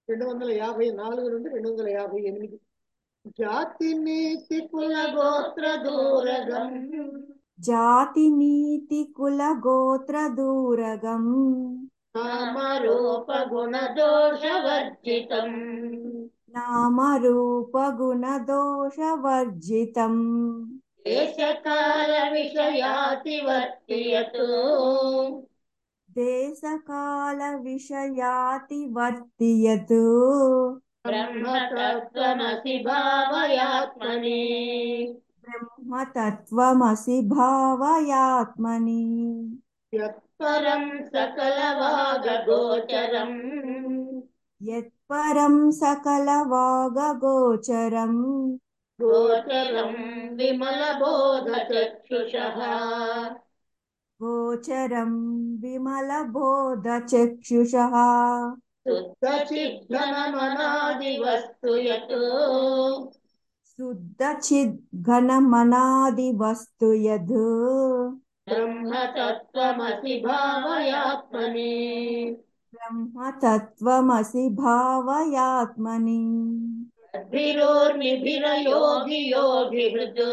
రెండు వందల యాభై నాలుగు నుండి రెండు వందల యాభై ఎనిమిది జాతి నీతి కుల గోత్ర దూరగం జాతి నీతి కుల గోత్ర దూరగం నామరూప గుణ దోష వర్జితం నామరూప గుణ దోష వర్జితం దేశకాల విషయాతి వర్తియతు దేశకాల విషయాతి వర్తియతు బ్రహ్మతత్వమసి భావయాత్మని బ్రహ్మతత్వమసి భావయాత్మని పరం సకల వాగ గోచరం యత్పరం సకల వాగగోచరం గోచరం విమల బోధ చక్షుష గోచరం విమల బోధ చక్షుష శుద్ధ చిద్ఘనమనాది వస్తు యతు శుద్ధ చిద్ఘనమనాది వస్తు యద్ బ్రహ్మతత్వమసి భావయాత్మని బ్రహ్మతత్వమసి భావయాత్మని భిరోర్మిభిరయోగి యోగి హృదో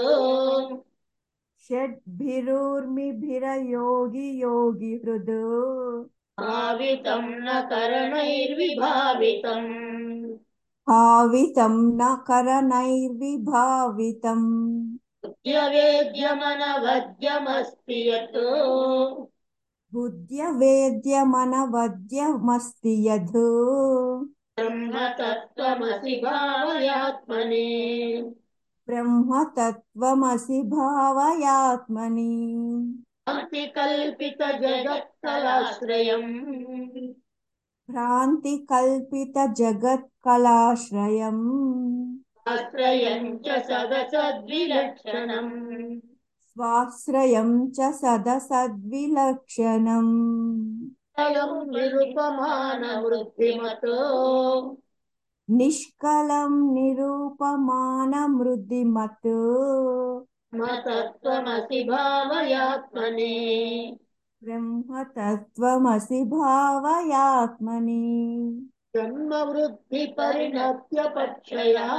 షడ్భిరుర్మిభిరయోగి యోగి హృద్ భావితం న కరణైర్విభావితం భావితం న కరణైర్విభావితం వేద్యమనవద్యమస్తి యత్ బుద్ధ్యవేద్యమనవద్యమస్తి యద్ బ్రహ్మతత్వమసి భావయాత్మని బ్రహ్మతత్వమసి భావయాత్మని అతి కల్పిత జగత్కలాశ్రయం భ్రాంతి కల్పిత జగత్కళాశ్రయం ఆశ్రయం చ సదసద్విలక్షణం స్వాశ్రయం చ సదసద్విలక్షణం అయం నిరుపమాన వృద్ధిమతో నిష్కలం నిరూపమానమృద్ధిమత్ మతత్వమసి భావయాత్మని బ్రహ్మతత్వమసి భావయాత్మని జన్మ వృద్ధి పరిణత్య పక్షయా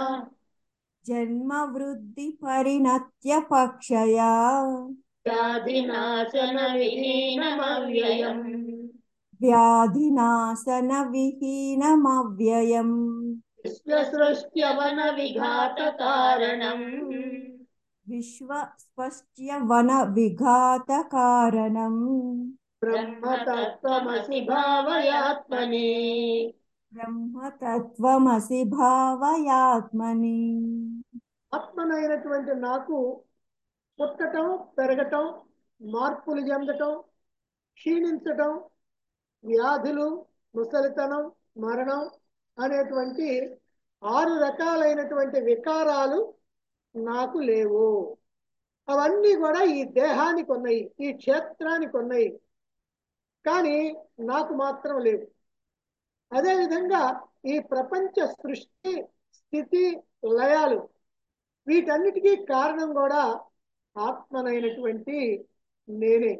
జన్మ వృద్ధి పరిణత్య పక్షయా వ్యాధినాశన విహీనమవ్యయం వ్యాధినాశన విహీనమవ్యయం విశ్వసృష్ట్యవన విఘాత కారణం విశ్వ స్పష్ట్య వన విఘాత కారణం బ్రహ్మతత్వమసి భావయాత్మని బ్రహ్మతత్వమసి భావయాత్మని ఆత్మనైనటువంటి నాకు పుట్టటం పెరగటం మార్పులు చెందటం క్షీణించటం వ్యాధులు ముసలితనం మరణం అనేటువంటి ఆరు రకాలైనటువంటి వికారాలు నాకు లేవు అవన్నీ కూడా ఈ దేహానికి ఉన్నాయి ఈ క్షేత్రానికి ఉన్నాయి కానీ నాకు మాత్రం లేవు అదేవిధంగా ఈ ప్రపంచ సృష్టి స్థితి లయాలు వీటన్నిటికీ కారణం కూడా ఆత్మనైనటువంటి నేనే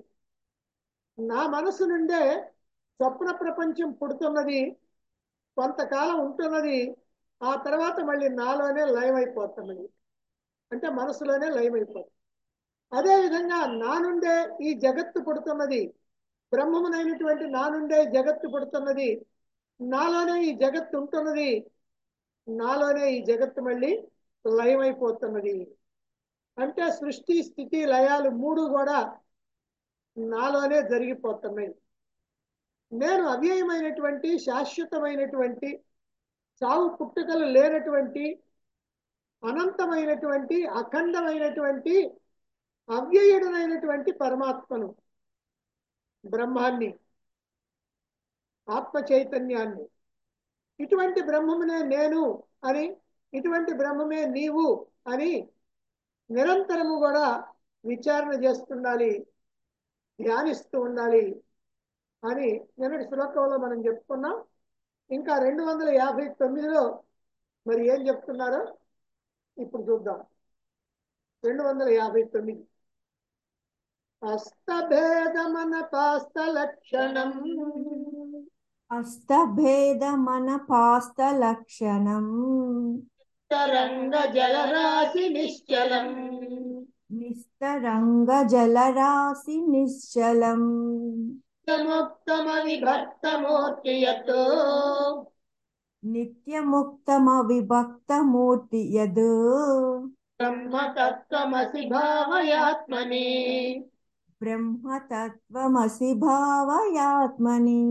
నా మనసు నుండే స్వప్న ప్రపంచం పుడుతున్నది కొంతకాలం ఉంటున్నది ఆ తర్వాత మళ్ళీ నాలోనే లయమైపోతున్నది అంటే మనసులోనే లయమైపోతుంది అదేవిధంగా నా నుండే ఈ జగత్తు పుడుతున్నది బ్రహ్మమునైనటువంటి నా నుండే జగత్తు పుడుతున్నది నాలోనే ఈ జగత్తు ఉంటున్నది నాలోనే ఈ జగత్తు మళ్ళీ లయమైపోతున్నది అంటే సృష్టి స్థితి లయాలు మూడు కూడా నాలోనే జరిగిపోతున్నాయి నేను అవ్యయమైనటువంటి శాశ్వతమైనటువంటి సావు పుట్టుకలు లేనటువంటి అనంతమైనటువంటి అఖండమైనటువంటి అవ్యయుడనైనటువంటి పరమాత్మను బ్రహ్మాన్ని ఆత్మ చైతన్యాన్ని ఇటువంటి బ్రహ్మమునే నేను అని ఇటువంటి బ్రహ్మమే నీవు అని నిరంతరము కూడా విచారణ చేస్తుండాలి ధ్యానిస్తూ ఉండాలి అని నిన్నటి శ్లోకంలో మనం చెప్పుకున్నాం ఇంకా రెండు వందల యాభై తొమ్మిదిలో మరి ఏం చెప్తున్నారో ఇప్పుడు చూద్దాం రెండు వందల యాభై తొమ్మిది హస్తభేదమన పాస్త లక్షణం అస్తభేదమనపాస్తలక్షణం తరంగ జలరాశి నిశ్చలం నిస్తరంగ జలరాశి నిశ్చలం ముక్తమ విభక్తమూర్తి యత్ నిత్యముక్తమవిభక్తమూర్తి యద్ బ్రహ్మతత్వమసి భావయాత్మని బ్రహ్మతత్వమసి భావయాత్మని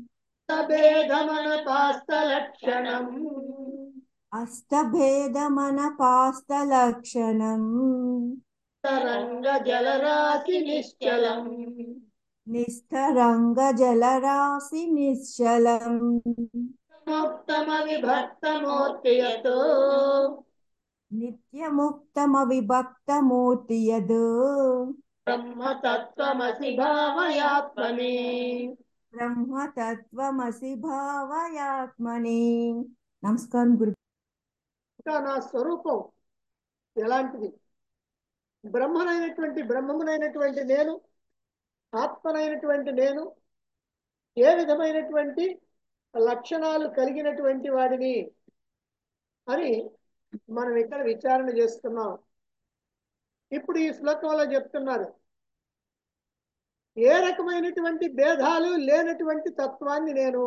సభేదమనపాస్తలక్షణం అష్టభేదమనపాస్తలక్షణం తరంగ జలరాశి నిశ్చలం నిస్తరంగ జలరాశి నిశ్చలం ముక్తమ విభక్తమూర్తి యత్ నిత్యముక్తమవిభక్తమూర్తి యద్ బ్రహ్మతత్వమసి భావయాత్మని బ్రహ్మతత్వమసి భావయాత్మని నమస్కారం గురు ఇంకా నా స్వరూపం ఎలాంటిది బ్రహ్మనైనటువంటి బ్రహ్మమునైనటువంటి నేను ఆత్మనైనటువంటి నేను ఏ విధమైనటువంటి లక్షణాలు కలిగినటువంటి వాడిని అని మనం ఇక్కడ విచారణ చేస్తున్నాం ఇప్పుడు ఈ శ్లోకంలో చెప్తున్నారు ఏ రకమైనటువంటి భేదాలు లేనటువంటి తత్వాన్ని నేను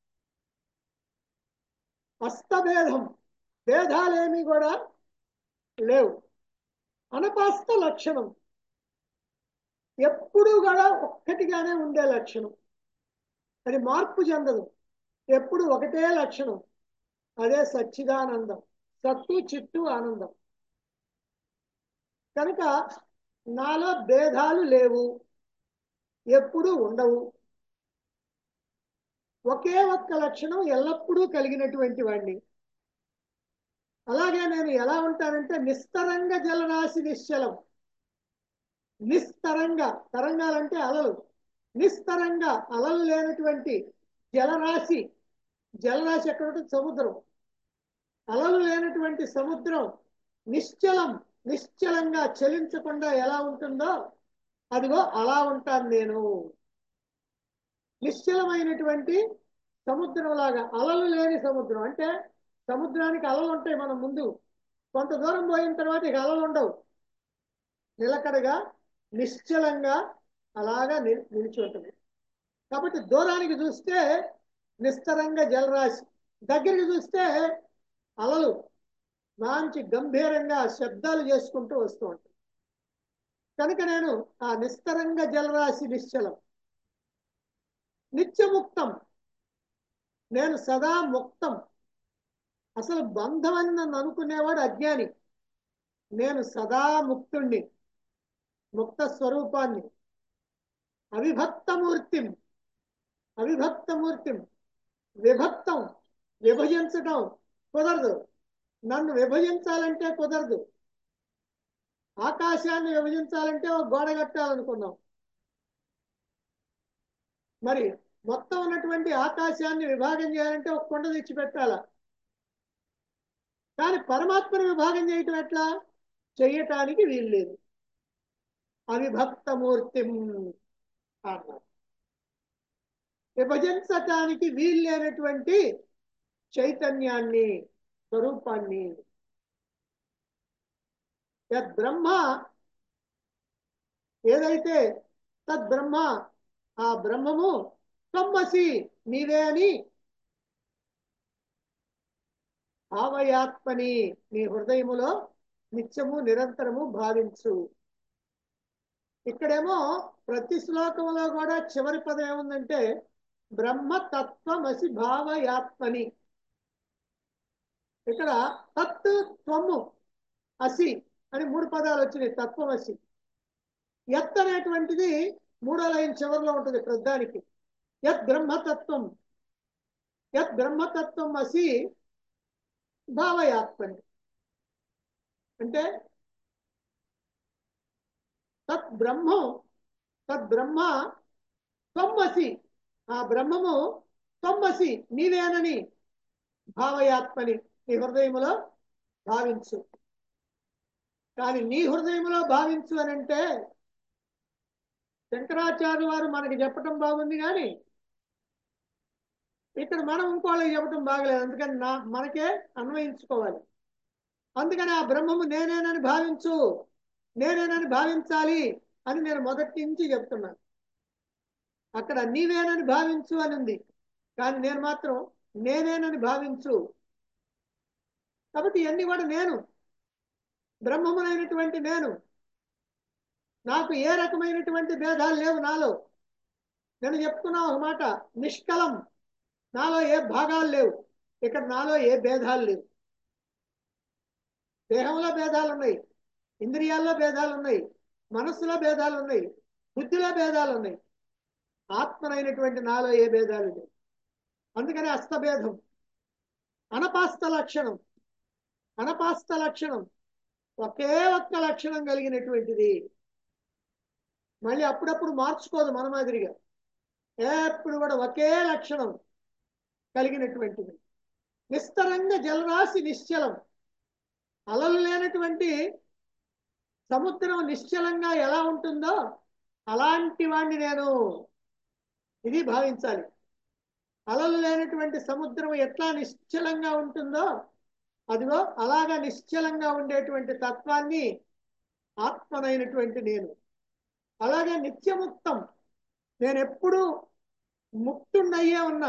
అస్తభేదం భేదాలేమి కూడా లేవు అనపాస్త లక్షణం ఎప్పుడూ కూడా ఒక్కటిగానే ఉండే లక్షణం అది మార్పు చెందదు ఎప్పుడు ఒకటే లక్షణం అదే సచ్చిదానందం సత్తు చిత్తు ఆనందం కనుక నాలో భేదాలు లేవు ఎప్పుడూ ఉండవు ఒకే ఒక్క లక్షణం ఎల్లప్పుడూ కలిగినటువంటి వాడిని అలాగే నేను ఎలా ఉంటానంటే నిస్తరంగ జలరాశి నిశ్చలం నిస్తరంగ తరంగాలంటే అలలు నిస్తరంగ అలలు లేనటువంటి జలరాశి జలరాశి ఎక్కడ ఉంటుంది సముద్రం అలలు లేనటువంటి సముద్రం నిశ్చలం నిశ్చలంగా చలించకుండా ఎలా ఉంటుందో అదిగో అలా ఉంటాను నేను నిశ్చలమైనటువంటి సముద్రంలాగా అలలు లేని సముద్రం అంటే సముద్రానికి అలలు ఉంటాయి మనం ముందు కొంత దూరం పోయిన తర్వాత ఇక అలలు ఉండవు నిలకడగా నిశ్చలంగా అలాగా ని- నిలిచి ఉంటుంది కాబట్టి దూరానికి చూస్తే నిస్తరంగ జలరాశి దగ్గరికి చూస్తే అలలు మంచి గంభీరంగా శబ్దాలు చేసుకుంటూ వస్తూ ఉంటాయి కనుక నేను ఆ నిస్తరంగ జలరాశి నిశ్చలం నిత్యముక్తం నేను సదా ముక్తం అసలు బంధం అని నన్ను అనుకునేవాడు అజ్ఞాని నేను సదా ముక్తుణ్ణి ముక్త స్వరూపాన్ని అవిభక్తమూర్తిం అవిభక్తమూర్తిం విభక్తం విభజించటం కుదరదు నన్ను విభజించాలంటే కుదరదు ఆకాశాన్ని విభజించాలంటే ఒక గోడ కట్టాలనుకున్నాం మరి మొత్తం ఉన్నటువంటి ఆకాశాన్ని విభాగం చేయాలంటే ఒక కొండ తెచ్చి పెట్టాల కానీ పరమాత్మను విభాగం చేయటం ఎట్లా చెయ్యటానికి వీల్లేదు అవిభక్తమూర్తి అన్నారు విభజించటానికి వీల్లేనటువంటి చైతన్యాన్ని స్వరూపాన్ని బ్రహ్మ ఏదైతే తద్బ్రహ్మ ఆ బ్రహ్మము తమ్మసి నీవే అని భావయాత్మని నీ హృదయములో నిత్యము నిరంతరము భావించు ఇక్కడేమో ప్రతి శ్లోకంలో కూడా చివరి పదం ఏముందంటే బ్రహ్మతత్వమసి భావయాత్మని ఇక్కడ తత్ త్వము అసి అని మూడు పదాలు వచ్చినాయి తత్వమసి ఎత్ అనేటువంటిది మూడో లైన్ చివరిలో ఉంటుంది ప్రధానికి యత్ బ్రహ్మతత్వం యత్ బ్రహ్మతత్వం అసి భావయాత్మని అంటే తత్ బ్రహ్మం తద్ బ్రహ్మ త్వమ్మసి ఆ బ్రహ్మము త్వమ్మసి నీవేనని భావయాత్మని నీ హృదయములో భావించు కానీ నీ హృదయములో భావించు అని అంటే శంకరాచార్య వారు మనకి చెప్పటం బాగుంది కానీ ఇక్కడ మనం ఇంకోళ్ళకి చెప్పడం బాగలేదు అందుకని నా మనకే అన్వయించుకోవాలి అందుకని ఆ బ్రహ్మము నేనేనని భావించు నేనేనని భావించాలి అని నేను మొదటి నుంచి చెప్తున్నాను అక్కడ నీవేనని భావించు అని ఉంది కానీ నేను మాత్రం నేనేనని భావించు కాబట్టి ఇవన్నీ కూడా నేను బ్రహ్మమునైనటువంటి నేను నాకు ఏ రకమైనటువంటి భేదాలు లేవు నాలో నేను చెప్తున్నా ఒక మాట నిష్కలం నాలో ఏ భాగాలు లేవు ఇక్కడ నాలో ఏ భేదాలు లేవు దేహంలో భేదాలు ఉన్నాయి ఇంద్రియాల్లో భేదాలు ఉన్నాయి మనస్సులో భేదాలు ఉన్నాయి బుద్ధిలో భేదాలు ఉన్నాయి ఆత్మనైనటువంటి నాలో ఏ భేదాలు లేవు అందుకని అస్తభేదం అనపాస్త లక్షణం అనపాస్త లక్షణం ఒకే ఒక్క లక్షణం కలిగినటువంటిది మళ్ళీ అప్పుడప్పుడు మార్చుకోదు మన మాదిరిగా ఎప్పుడు కూడా ఒకే లక్షణం కలిగినటువంటిది నిస్తరంగా జలరాశి నిశ్చలం అలలు లేనటువంటి సముద్రం నిశ్చలంగా ఎలా ఉంటుందో అలాంటి వాణ్ణి నేను ఇది భావించాలి అలలు లేనటువంటి సముద్రం ఎట్లా నిశ్చలంగా ఉంటుందో అదిగో అలాగా నిశ్చలంగా ఉండేటువంటి తత్వాన్ని ఆత్మనైనటువంటి నేను అలాగే నిత్యముక్తం నేను ఎప్పుడు ముక్తున్నయ్యే ఉన్నా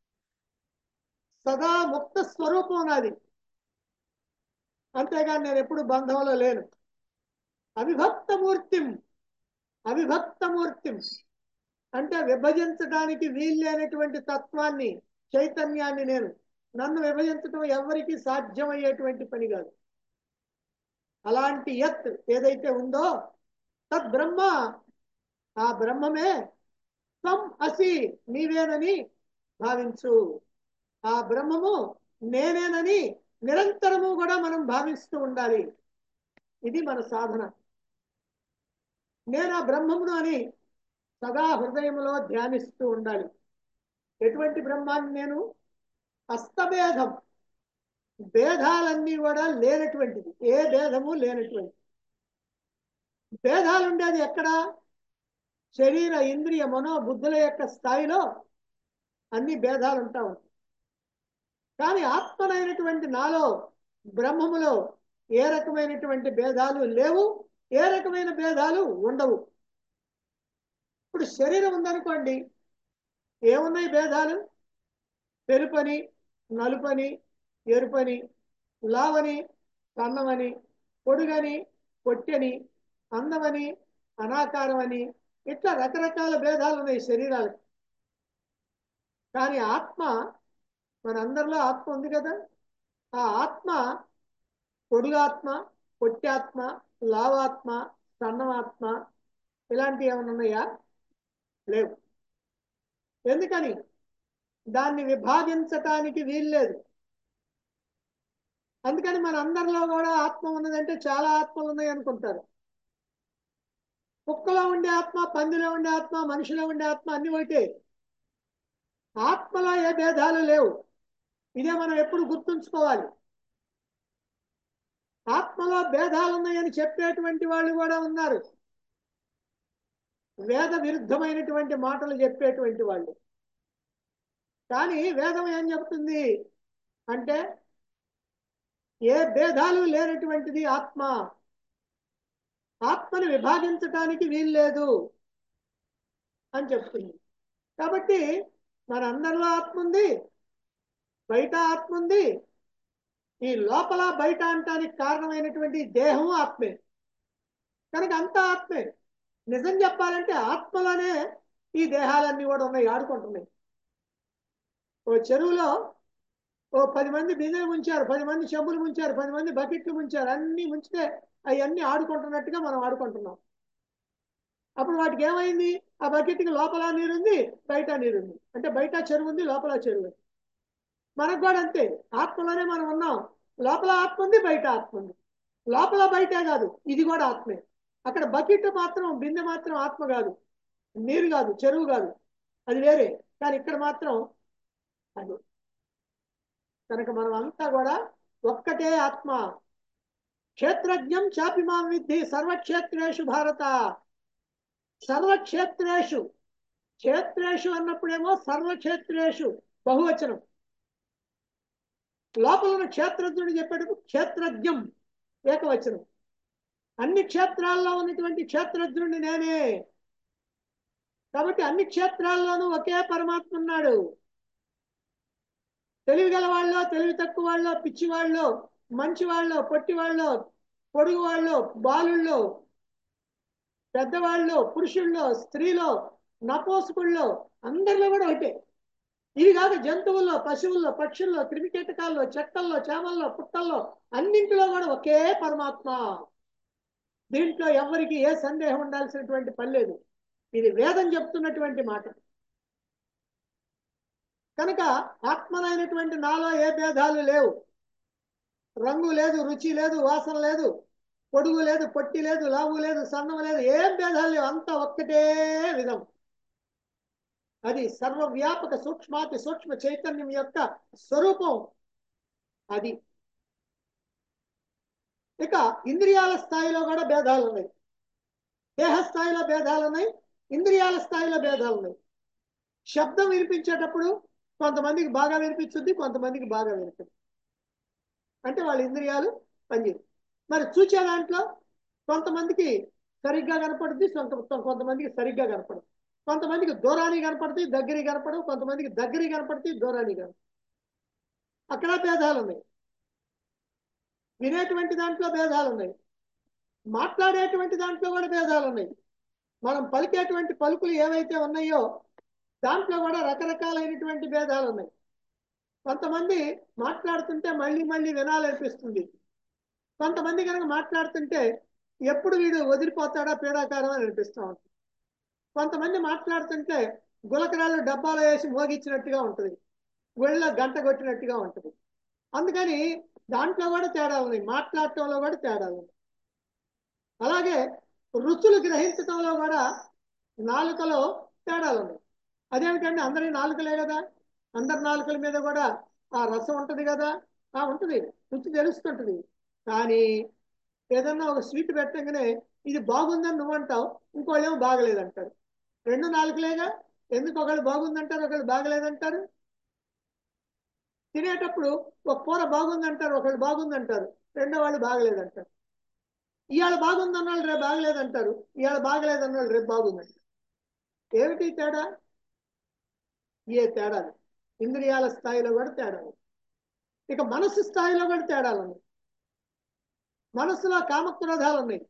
సదా ముక్త స్వరూపం నాది అంతేగాని నేను ఎప్పుడు బంధంలో లేను అవిభక్తమూర్తిం అవిభక్తమూర్తిం అంటే విభజించడానికి వీల్లేనటువంటి తత్వాన్ని చైతన్యాన్ని నేను నన్ను విభజించడం ఎవరికి సాధ్యమయ్యేటువంటి పని కాదు అలాంటి యత్ ఏదైతే ఉందో తద్ బ్రహ్మ ఆ బ్రహ్మమే త్వం అసి నీవేనని భావించు ఆ బ్రహ్మము నేనేనని నిరంతరము కూడా మనం భావిస్తూ ఉండాలి ఇది మన సాధన నేను ఆ బ్రహ్మమును అని సదా హృదయములో ధ్యానిస్తూ ఉండాలి ఎటువంటి బ్రహ్మాన్ని నేను అస్తభేదం భేదాలన్నీ కూడా లేనటువంటిది ఏ భేదము లేనటువంటి భేదాలు ఉండేది ఎక్కడ శరీర ఇంద్రియ మనో బుద్ధుల యొక్క స్థాయిలో అన్ని భేదాలు ఉంటా ఉంటాయి కానీ ఆత్మనైనటువంటి నాలో బ్రహ్మములో ఏ రకమైనటువంటి భేదాలు లేవు ఏ రకమైన భేదాలు ఉండవు ఇప్పుడు శరీరం ఉందనుకోండి ఏమున్నాయి భేదాలు తెలుపని నలుపని ఎరుపని లావని సన్నమని పొడుగని పొట్టని అందమని అనాకారమని ఇట్లా రకరకాల భేదాలు ఉన్నాయి శరీరాలు కానీ ఆత్మ మనందరిలో ఆత్మ ఉంది కదా ఆ ఆత్మ పొడుగాత్మ పొట్టాత్మ లావాత్మ సన్నమాత్మ ఇలాంటివి ఏమైనా ఉన్నాయా లేవు ఎందుకని దాన్ని విభాగించటానికి వీల్లేదు అందుకని మన అందరిలో కూడా ఆత్మ ఉన్నదంటే చాలా ఆత్మలు ఉన్నాయి అనుకుంటారు కుక్కలో ఉండే ఆత్మ పందిలో ఉండే ఆత్మ మనిషిలో ఉండే ఆత్మ అన్ని ఒకటే ఆత్మలో ఏ భేదాలు లేవు ఇదే మనం ఎప్పుడు గుర్తుంచుకోవాలి ఆత్మలో భేదాలు ఉన్నాయని చెప్పేటువంటి వాళ్ళు కూడా ఉన్నారు వేద విరుద్ధమైనటువంటి మాటలు చెప్పేటువంటి వాళ్ళు కానీ వేదం ఏం చెప్తుంది అంటే ఏ భేదాలు లేనటువంటిది ఆత్మ ఆత్మని విభాగించటానికి వీల్లేదు అని చెప్తుంది కాబట్టి మన అందరిలో ఆత్మ ఉంది బయట ఆత్మ ఉంది ఈ లోపల బయట అంటానికి కారణమైనటువంటి దేహం ఆత్మే కనుక అంతా ఆత్మే నిజం చెప్పాలంటే ఆత్మలోనే ఈ దేహాలన్నీ కూడా ఉన్నాయి ఆడుకుంటున్నాయి ఓ చెరువులో ఓ పది మంది బిందెలు ముంచారు పది మంది చెంబులు ముంచారు పది మంది బకెట్లు ముంచారు అన్ని ముంచితే అవన్నీ ఆడుకుంటున్నట్టుగా మనం ఆడుకుంటున్నాం అప్పుడు వాటికి ఏమైంది ఆ బకెట్కి లోపల నీరుంది బయట నీరుంది అంటే బయట చెరువు ఉంది లోపల చెరువు ఉంది మనకు కూడా అంతే ఆత్మలోనే మనం ఉన్నాం లోపల ఆత్మ ఉంది బయట ఆత్మ ఉంది లోపల బయటే కాదు ఇది కూడా ఆత్మే అక్కడ బకెట్ మాత్రం బిందె మాత్రం ఆత్మ కాదు నీరు కాదు చెరువు కాదు అది వేరే కానీ ఇక్కడ మాత్రం అది కనుక మనం అంతా కూడా ఒక్కటే ఆత్మ క్షేత్రజ్ఞం చాపిమాం విద్ధి సర్వక్షేత్రేషు భారత సర్వక్షేత్రేషు క్షేత్రేషు అన్నప్పుడేమో సర్వక్షేత్రేషు బహువచనం లోపల ఉన్న క్షేత్రజ్ఞుడు చెప్పేటప్పుడు క్షేత్రజ్ఞం ఏకవచనం అన్ని క్షేత్రాల్లో ఉన్నటువంటి క్షేత్రజ్ఞుడిని నేనే కాబట్టి అన్ని క్షేత్రాల్లోనూ ఒకే పరమాత్మ ఉన్నాడు తెలివి గల వాళ్ళు తెలివి తక్కువ వాళ్ళు పిచ్చి వాళ్ళు మంచి వాళ్ళు పొట్టి వాళ్ళు పొడుగు వాళ్ళు బాలుళ్ళు పెద్దవాళ్ళు పురుషుల్లో స్త్రీలో నపోసుకుల్లో అందరిలో కూడా ఒకటే ఇవి కాక జంతువుల్లో పశువుల్లో పక్షుల్లో క్రిమికీటకాల్లో చెక్కల్లో చేమల్లో పుట్టల్లో అన్నింటిలో కూడా ఒకే పరమాత్మ దీంట్లో ఎవరికి ఏ సందేహం ఉండాల్సినటువంటి పని లేదు ఇది వేదం చెప్తున్నటువంటి మాట కనుక ఆత్మనైనటువంటి నాలో ఏ భేదాలు లేవు రంగు లేదు రుచి లేదు వాసన లేదు పొడుగు లేదు పొట్టి లేదు లావు లేదు సన్నం లేదు ఏం భేదాలు లేవు అంతా ఒక్కటే విధం అది సర్వవ్యాపక సూక్ష్మాతి సూక్ష్మ చైతన్యం యొక్క స్వరూపం అది ఇక ఇంద్రియాల స్థాయిలో కూడా భేదాలు ఉన్నాయి దేహ స్థాయిలో భేదాలు ఉన్నాయి ఇంద్రియాల స్థాయిలో భేదాలు ఉన్నాయి శబ్దం వినిపించేటప్పుడు కొంతమందికి బాగా వినిపించుద్ది కొంతమందికి బాగా వినిపించదు అంటే వాళ్ళ ఇంద్రియాలు పనిచేయదు మరి చూచే దాంట్లో కొంతమందికి సరిగ్గా కనపడుద్ది కొంత కొంతమందికి సరిగ్గా కనపడదు కొంతమందికి దూరానికి కనపడుతుంది దగ్గరికి కనపడవు కొంతమందికి దగ్గరికి కనపడుతుంది దూరానికి కనపడదు అక్కడ భేదాలు ఉన్నాయి వినేటువంటి దాంట్లో భేదాలు ఉన్నాయి మాట్లాడేటువంటి దాంట్లో కూడా భేదాలు ఉన్నాయి మనం పలికేటువంటి పలుకులు ఏవైతే ఉన్నాయో దాంట్లో కూడా రకరకాలైనటువంటి భేదాలు ఉన్నాయి కొంతమంది మాట్లాడుతుంటే మళ్ళీ మళ్ళీ వినాలనిపిస్తుంది కొంతమంది కనుక మాట్లాడుతుంటే ఎప్పుడు వీడు వదిలిపోతాడా పీడాకారం అని అనిపిస్తూ ఉంటుంది కొంతమంది మాట్లాడుతుంటే గులకరాళ్ళు డబ్బాలో వేసి మోగించినట్టుగా ఉంటుంది ఒళ్ళ గంట కొట్టినట్టుగా ఉంటుంది అందుకని దాంట్లో కూడా తేడాలు ఉన్నాయి మాట్లాడటంలో కూడా తేడాలు ఉన్నాయి అలాగే రుచులు గ్రహించటంలో కూడా నాలుకలో తేడాలు ఉన్నాయి అదేమిటంటే అందరి నాలుకలే కదా అందరి నాలుకల మీద కూడా ఆ రసం ఉంటుంది కదా ఆ ఉంటుంది రుచి తెలుస్తుంటుంది కానీ ఏదన్నా ఒక స్వీట్ పెట్టగానే ఇది బాగుందని నువ్వు అంటావు ఇంకోళ్ళేమో బాగలేదంటారు రెండు నాలుగులేగా ఎందుకు ఒకళ్ళు బాగుందంటారు ఒకళ్ళు బాగలేదంటారు తినేటప్పుడు ఒక కూర బాగుందంటారు ఒకళ్ళు బాగుందంటారు రెండో వాళ్ళు బాగలేదంటారు ఇవాళ బాగుందన్న వాళ్ళు రేపు బాగలేదంటారు ఇవాళ బాగలేదన్న వాళ్ళు రేపు బాగుందంటారు ఏమిటి తేడా ఏ తేడాలు ఇంద్రియాల స్థాయిలో కూడా తేడాలు ఇక మనస్సు స్థాయిలో కూడా తేడాలు ఉన్నాయి మనస్సులో కామక్రోధాలు ఉన్నాయి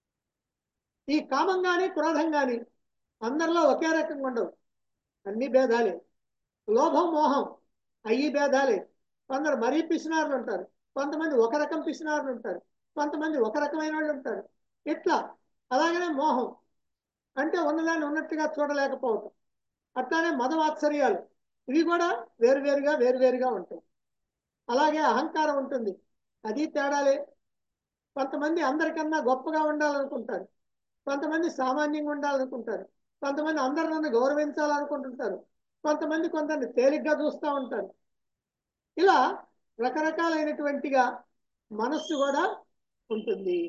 ఈ కామం కానీ క్రోధం కానీ అందరిలో ఒకే రకంగా ఉండవు అన్ని భేదాలే లోభం మోహం అయ్యి భేదాలే కొందరు మరీ పిసినారులు ఉంటారు కొంతమంది ఒక రకం పిసినారులు ఉంటారు కొంతమంది ఒక రకమైన వాళ్ళు ఉంటారు ఇట్లా అలాగనే మోహం అంటే ఉన్నదాన్ని ఉన్నట్టుగా చూడలేకపోవటం అట్లానే మదవాత్సర్యాలు ఇవి కూడా వేరువేరుగా వేరువేరుగా ఉంటాయి అలాగే అహంకారం ఉంటుంది అది తేడాలే కొంతమంది అందరికన్నా గొప్పగా ఉండాలనుకుంటారు కొంతమంది సామాన్యంగా ఉండాలనుకుంటారు కొంతమంది అందరు నన్ను గౌరవించాలనుకుంటుంటారు కొంతమంది కొందరిని తేలిగ్గా చూస్తూ ఉంటారు ఇలా రకరకాలైనటువంటిగా మనస్సు కూడా ఉంటుంది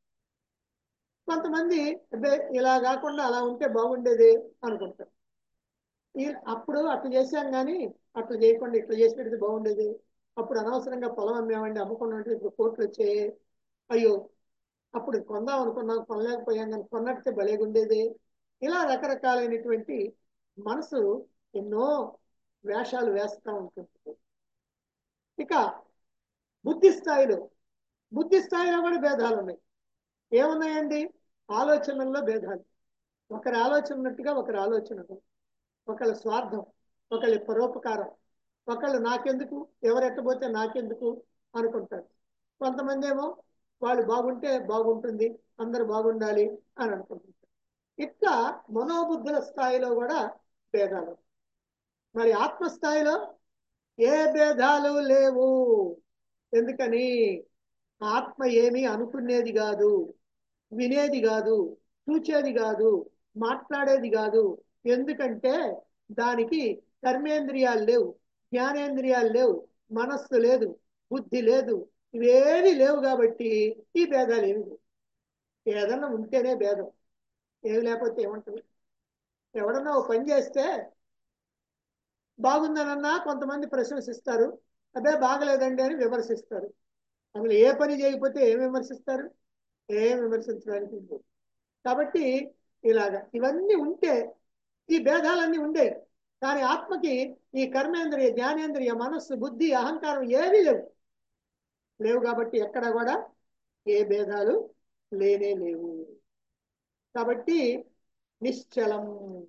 కొంతమంది అబ్బే ఇలా కాకుండా అలా ఉంటే బాగుండేది అనుకుంటారు ఈ అప్పుడు అట్లా చేశాం కానీ అట్లా చేయకుండా ఇట్లా చేసి పెడితే బాగుండేది అప్పుడు అనవసరంగా పొలం అమ్మేమండి అమ్మకుండా ఉంటే ఇప్పుడు కోట్లు వచ్చాయి అయ్యో అప్పుడు కొందాం అనుకున్నాం కొనలేకపోయాం కానీ కొన్నట్టే భలేగుండేది ఇలా రకరకాలైనటువంటి మనసు ఎన్నో వేషాలు వేస్తూ ఉంటుంది ఇక బుద్ధి స్థాయిలో బుద్ధి స్థాయిలో కూడా భేదాలు ఉన్నాయి ఏమున్నాయండి ఆలోచనల్లో భేదాలు ఒకరి ఆలోచన ఉన్నట్టుగా ఒకరి ఆలోచన ఉండదు. ఒకళ్ళ స్వార్థం ఒకళ్ళ పరోపకారం ఒకళ్ళు నాకెందుకు ఎవరు ఎట్టబోతే నాకెందుకు అనుకుంటారు కొంతమంది ఏమో వాళ్ళు బాగుంటే బాగుంటుంది అందరు బాగుండాలి అని అనుకుంటుంటారు ఇట్లా మనోబుద్ధుల స్థాయిలో కూడా భేదాలు మరి ఆత్మస్థాయిలో ఏ భేదాలు లేవు ఎందుకని ఆత్మ ఏమీ అనుకునేది కాదు వినేది కాదు చూచేది కాదు మాట్లాడేది కాదు ఎందుకంటే దానికి కర్మేంద్రియాలు లేవు జ్ఞానేంద్రియాలు లేవు మనస్సు లేదు బుద్ధి లేదు ఇవేవి లేవు కాబట్టి ఈ భేదాలు ఏమి లేవు ఏదన్నా ఉంటేనే భేదం ఏమి లేకపోతే ఏముంటుంది ఎవడన్నా ఓ పని చేస్తే బాగుందనన్నా కొంతమంది ప్రశంసిస్తారు అదే బాగలేదండి అని విమర్శిస్తారు అసలు ఏ పని చేయకపోతే ఏం విమర్శిస్తారు ఏం విమర్శించడానికి ఉండదు కాబట్టి ఇలాగా ఇవన్నీ ఉంటే ఈ భేదాలన్నీ ఉండే కానీ ఆత్మకి ఈ కర్మేంద్రియ జ్ఞానేంద్రియ మనస్సు బుద్ధి అహంకారం ఏవీ లేవు లేవు కాబట్టి ఎక్కడ కూడా ఏ భేదాలు లేనే లేవు కాబట్టి నిశ్చలం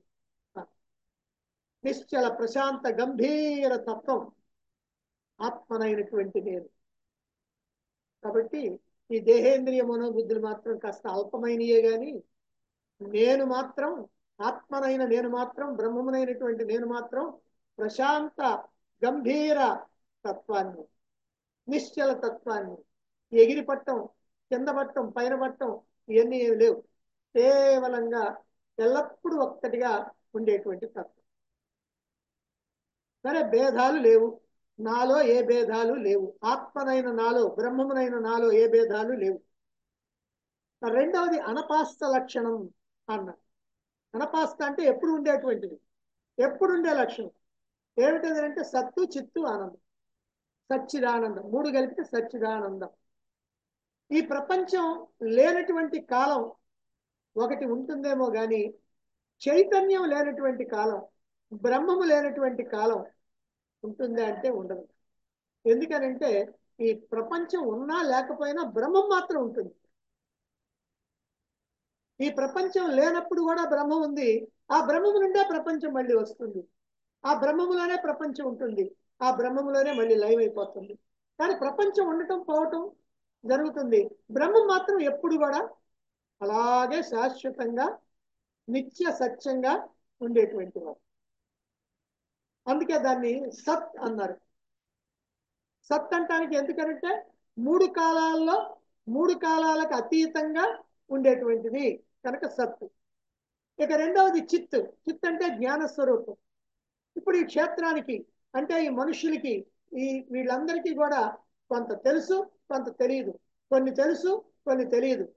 నిశ్చల ప్రశాంత గంభీర తత్వం ఆత్మనైనటువంటి నేను కాబట్టి ఈ దేహేంద్రియ మనోబుద్ధులు మాత్రం కాస్త అల్పమైనయే గాని నేను మాత్రం ఆత్మనైన నేను మాత్రం బ్రహ్మమునైనటువంటి నేను మాత్రం ప్రశాంత గంభీర తత్వాన్ని నిశ్చల తత్వాన్ని ఎగిరి పట్టం కింద పట్టం పైన పట్టం ఇవన్నీ ఏమి లేవు కేవలంగా ఎల్లప్పుడూ ఒక్కటిగా ఉండేటువంటి తత్వం సరే భేదాలు లేవు నాలో ఏ భేదాలు లేవు ఆత్మనైన నాలో బ్రహ్మమునైన నాలో ఏ భేదాలు లేవు రెండవది అనపాస్త లక్షణం అన్న అనపాస్త అంటే ఎప్పుడు ఉండేటువంటిది ఎప్పుడు ఉండే లక్షణం ఏమిటది అంటే సత్తు చిత్తు ఆనందం సచ్చిదానందం మూడు కలిపితే సచ్చిదానందం ఈ ప్రపంచం లేనటువంటి కాలం ఒకటి ఉంటుందేమో గాని చైతన్యం లేనటువంటి కాలం బ్రహ్మము లేనటువంటి కాలం ఉంటుందా అంటే ఉండదు ఎందుకనంటే ఈ ప్రపంచం ఉన్నా లేకపోయినా బ్రహ్మం మాత్రం ఉంటుంది ఈ ప్రపంచం లేనప్పుడు కూడా బ్రహ్మం ఉంది ఆ బ్రహ్మము నుండే ప్రపంచం మళ్ళీ వస్తుంది ఆ బ్రహ్మములోనే ప్రపంచం ఉంటుంది ఆ బ్రహ్మములోనే మళ్ళీ లైవ్ అయిపోతుంది కానీ ప్రపంచం ఉండటం పోవటం జరుగుతుంది బ్రహ్మం మాత్రం ఎప్పుడు కూడా అలాగే శాశ్వతంగా నిత్య సత్యంగా ఉండేటువంటి వారు అందుకే దాన్ని సత్ అన్నారు సత్ అంటానికి ఎందుకంటే మూడు కాలాల్లో మూడు కాలాలకు అతీతంగా ఉండేటువంటిది కనుక సత్ ఇక రెండవది చిత్ చిత్ అంటే జ్ఞాన స్వరూపం ఇప్పుడు ఈ క్షేత్రానికి అంటే ఈ మనుషులకి ఈ వీళ్ళందరికీ కూడా కొంత తెలుసు కొంత తెలియదు కొన్ని తెలుసు కొన్ని తెలియదు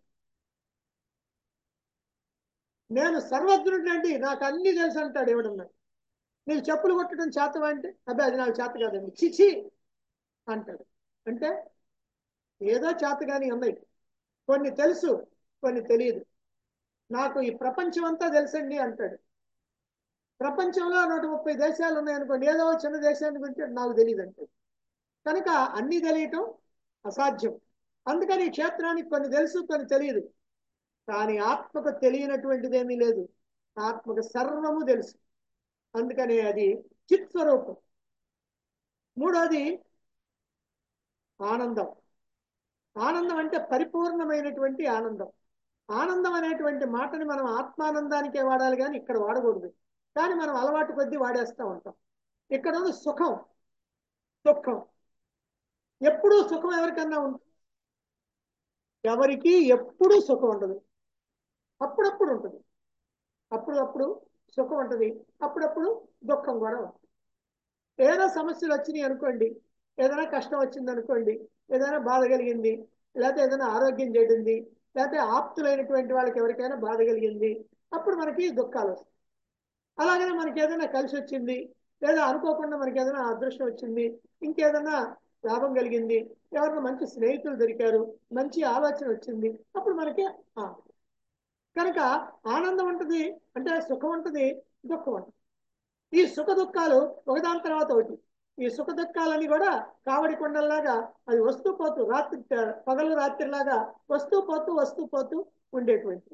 నేను సర్వజ్ఞుడండి నాకు అన్ని తెలుసు అంటాడు ఎవడన్నా నీకు చెప్పులు కొట్టడం చేతవా అంటే అబ్బాయి అది నాకు చేత కాదండి చిచి అంటాడు అంటే ఏదో చేత కానీ ఉన్నాయి కొన్ని తెలుసు కొన్ని తెలియదు నాకు ఈ ప్రపంచం అంతా తెలుసండి అంటాడు ప్రపంచంలో నూట ముప్పై దేశాలు ఉన్నాయనుకోండి ఏదో చిన్న దేశాన్ని గురించి నాకు తెలియదు అంటాడు కనుక అన్ని తెలియటం అసాధ్యం అందుకని ఈ క్షేత్రానికి కొన్ని తెలుసు కొన్ని తెలియదు కానీ ఆత్మకు తెలియనటువంటిది ఏమీ లేదు ఆత్మకు సర్వము తెలుసు అందుకని అది చిత్ స్వరూపం మూడోది ఆనందం ఆనందం అంటే పరిపూర్ణమైనటువంటి ఆనందం ఆనందం అనేటువంటి మాటని మనం ఆత్మానందానికే వాడాలి కానీ ఇక్కడ వాడకూడదు కానీ మనం అలవాటు కొద్దీ వాడేస్తూ ఉంటాం ఇక్కడ ఉంది సుఖం దుఃఖం ఎప్పుడూ సుఖం ఎవరికన్నా ఉంటుంది ఎవరికి ఎప్పుడూ సుఖం ఉండదు అప్పుడప్పుడు ఉంటుంది అప్పుడు అప్పుడు సుఖం ఉంటుంది అప్పుడప్పుడు దుఃఖం కూడా ఉంటుంది ఏదైనా సమస్యలు వచ్చినాయి అనుకోండి ఏదైనా కష్టం వచ్చింది అనుకోండి ఏదైనా బాధ కలిగింది లేకపోతే ఏదైనా ఆరోగ్యం చెడింది లేకపోతే ఆప్తులైనటువంటి వాళ్ళకి ఎవరికైనా బాధ కలిగింది అప్పుడు మనకి దుఃఖాలు వస్తాయి అలాగనే మనకి ఏదైనా కలిసి వచ్చింది లేదా అనుకోకుండా మనకి ఏదైనా అదృష్టం వచ్చింది ఇంకేదైనా లాభం కలిగింది ఎవరైనా మంచి స్నేహితులు దొరికారు మంచి ఆలోచన వచ్చింది అప్పుడు మనకి ఆనందం కనుక ఆనందం ఉంటుంది అంటే సుఖం ఉంటుంది దుఃఖం ఉంటుంది ఈ సుఖ దుఃఖాలు ఒకదాని తర్వాత ఒకటి ఈ సుఖ దుఃఖాలని కూడా కావడి కొండల్లాగా అది వస్తూ పోతూ రాత్రి పగలు రాత్రిలాగా వస్తూ పోతూ వస్తూ పోతూ ఉండేటువంటి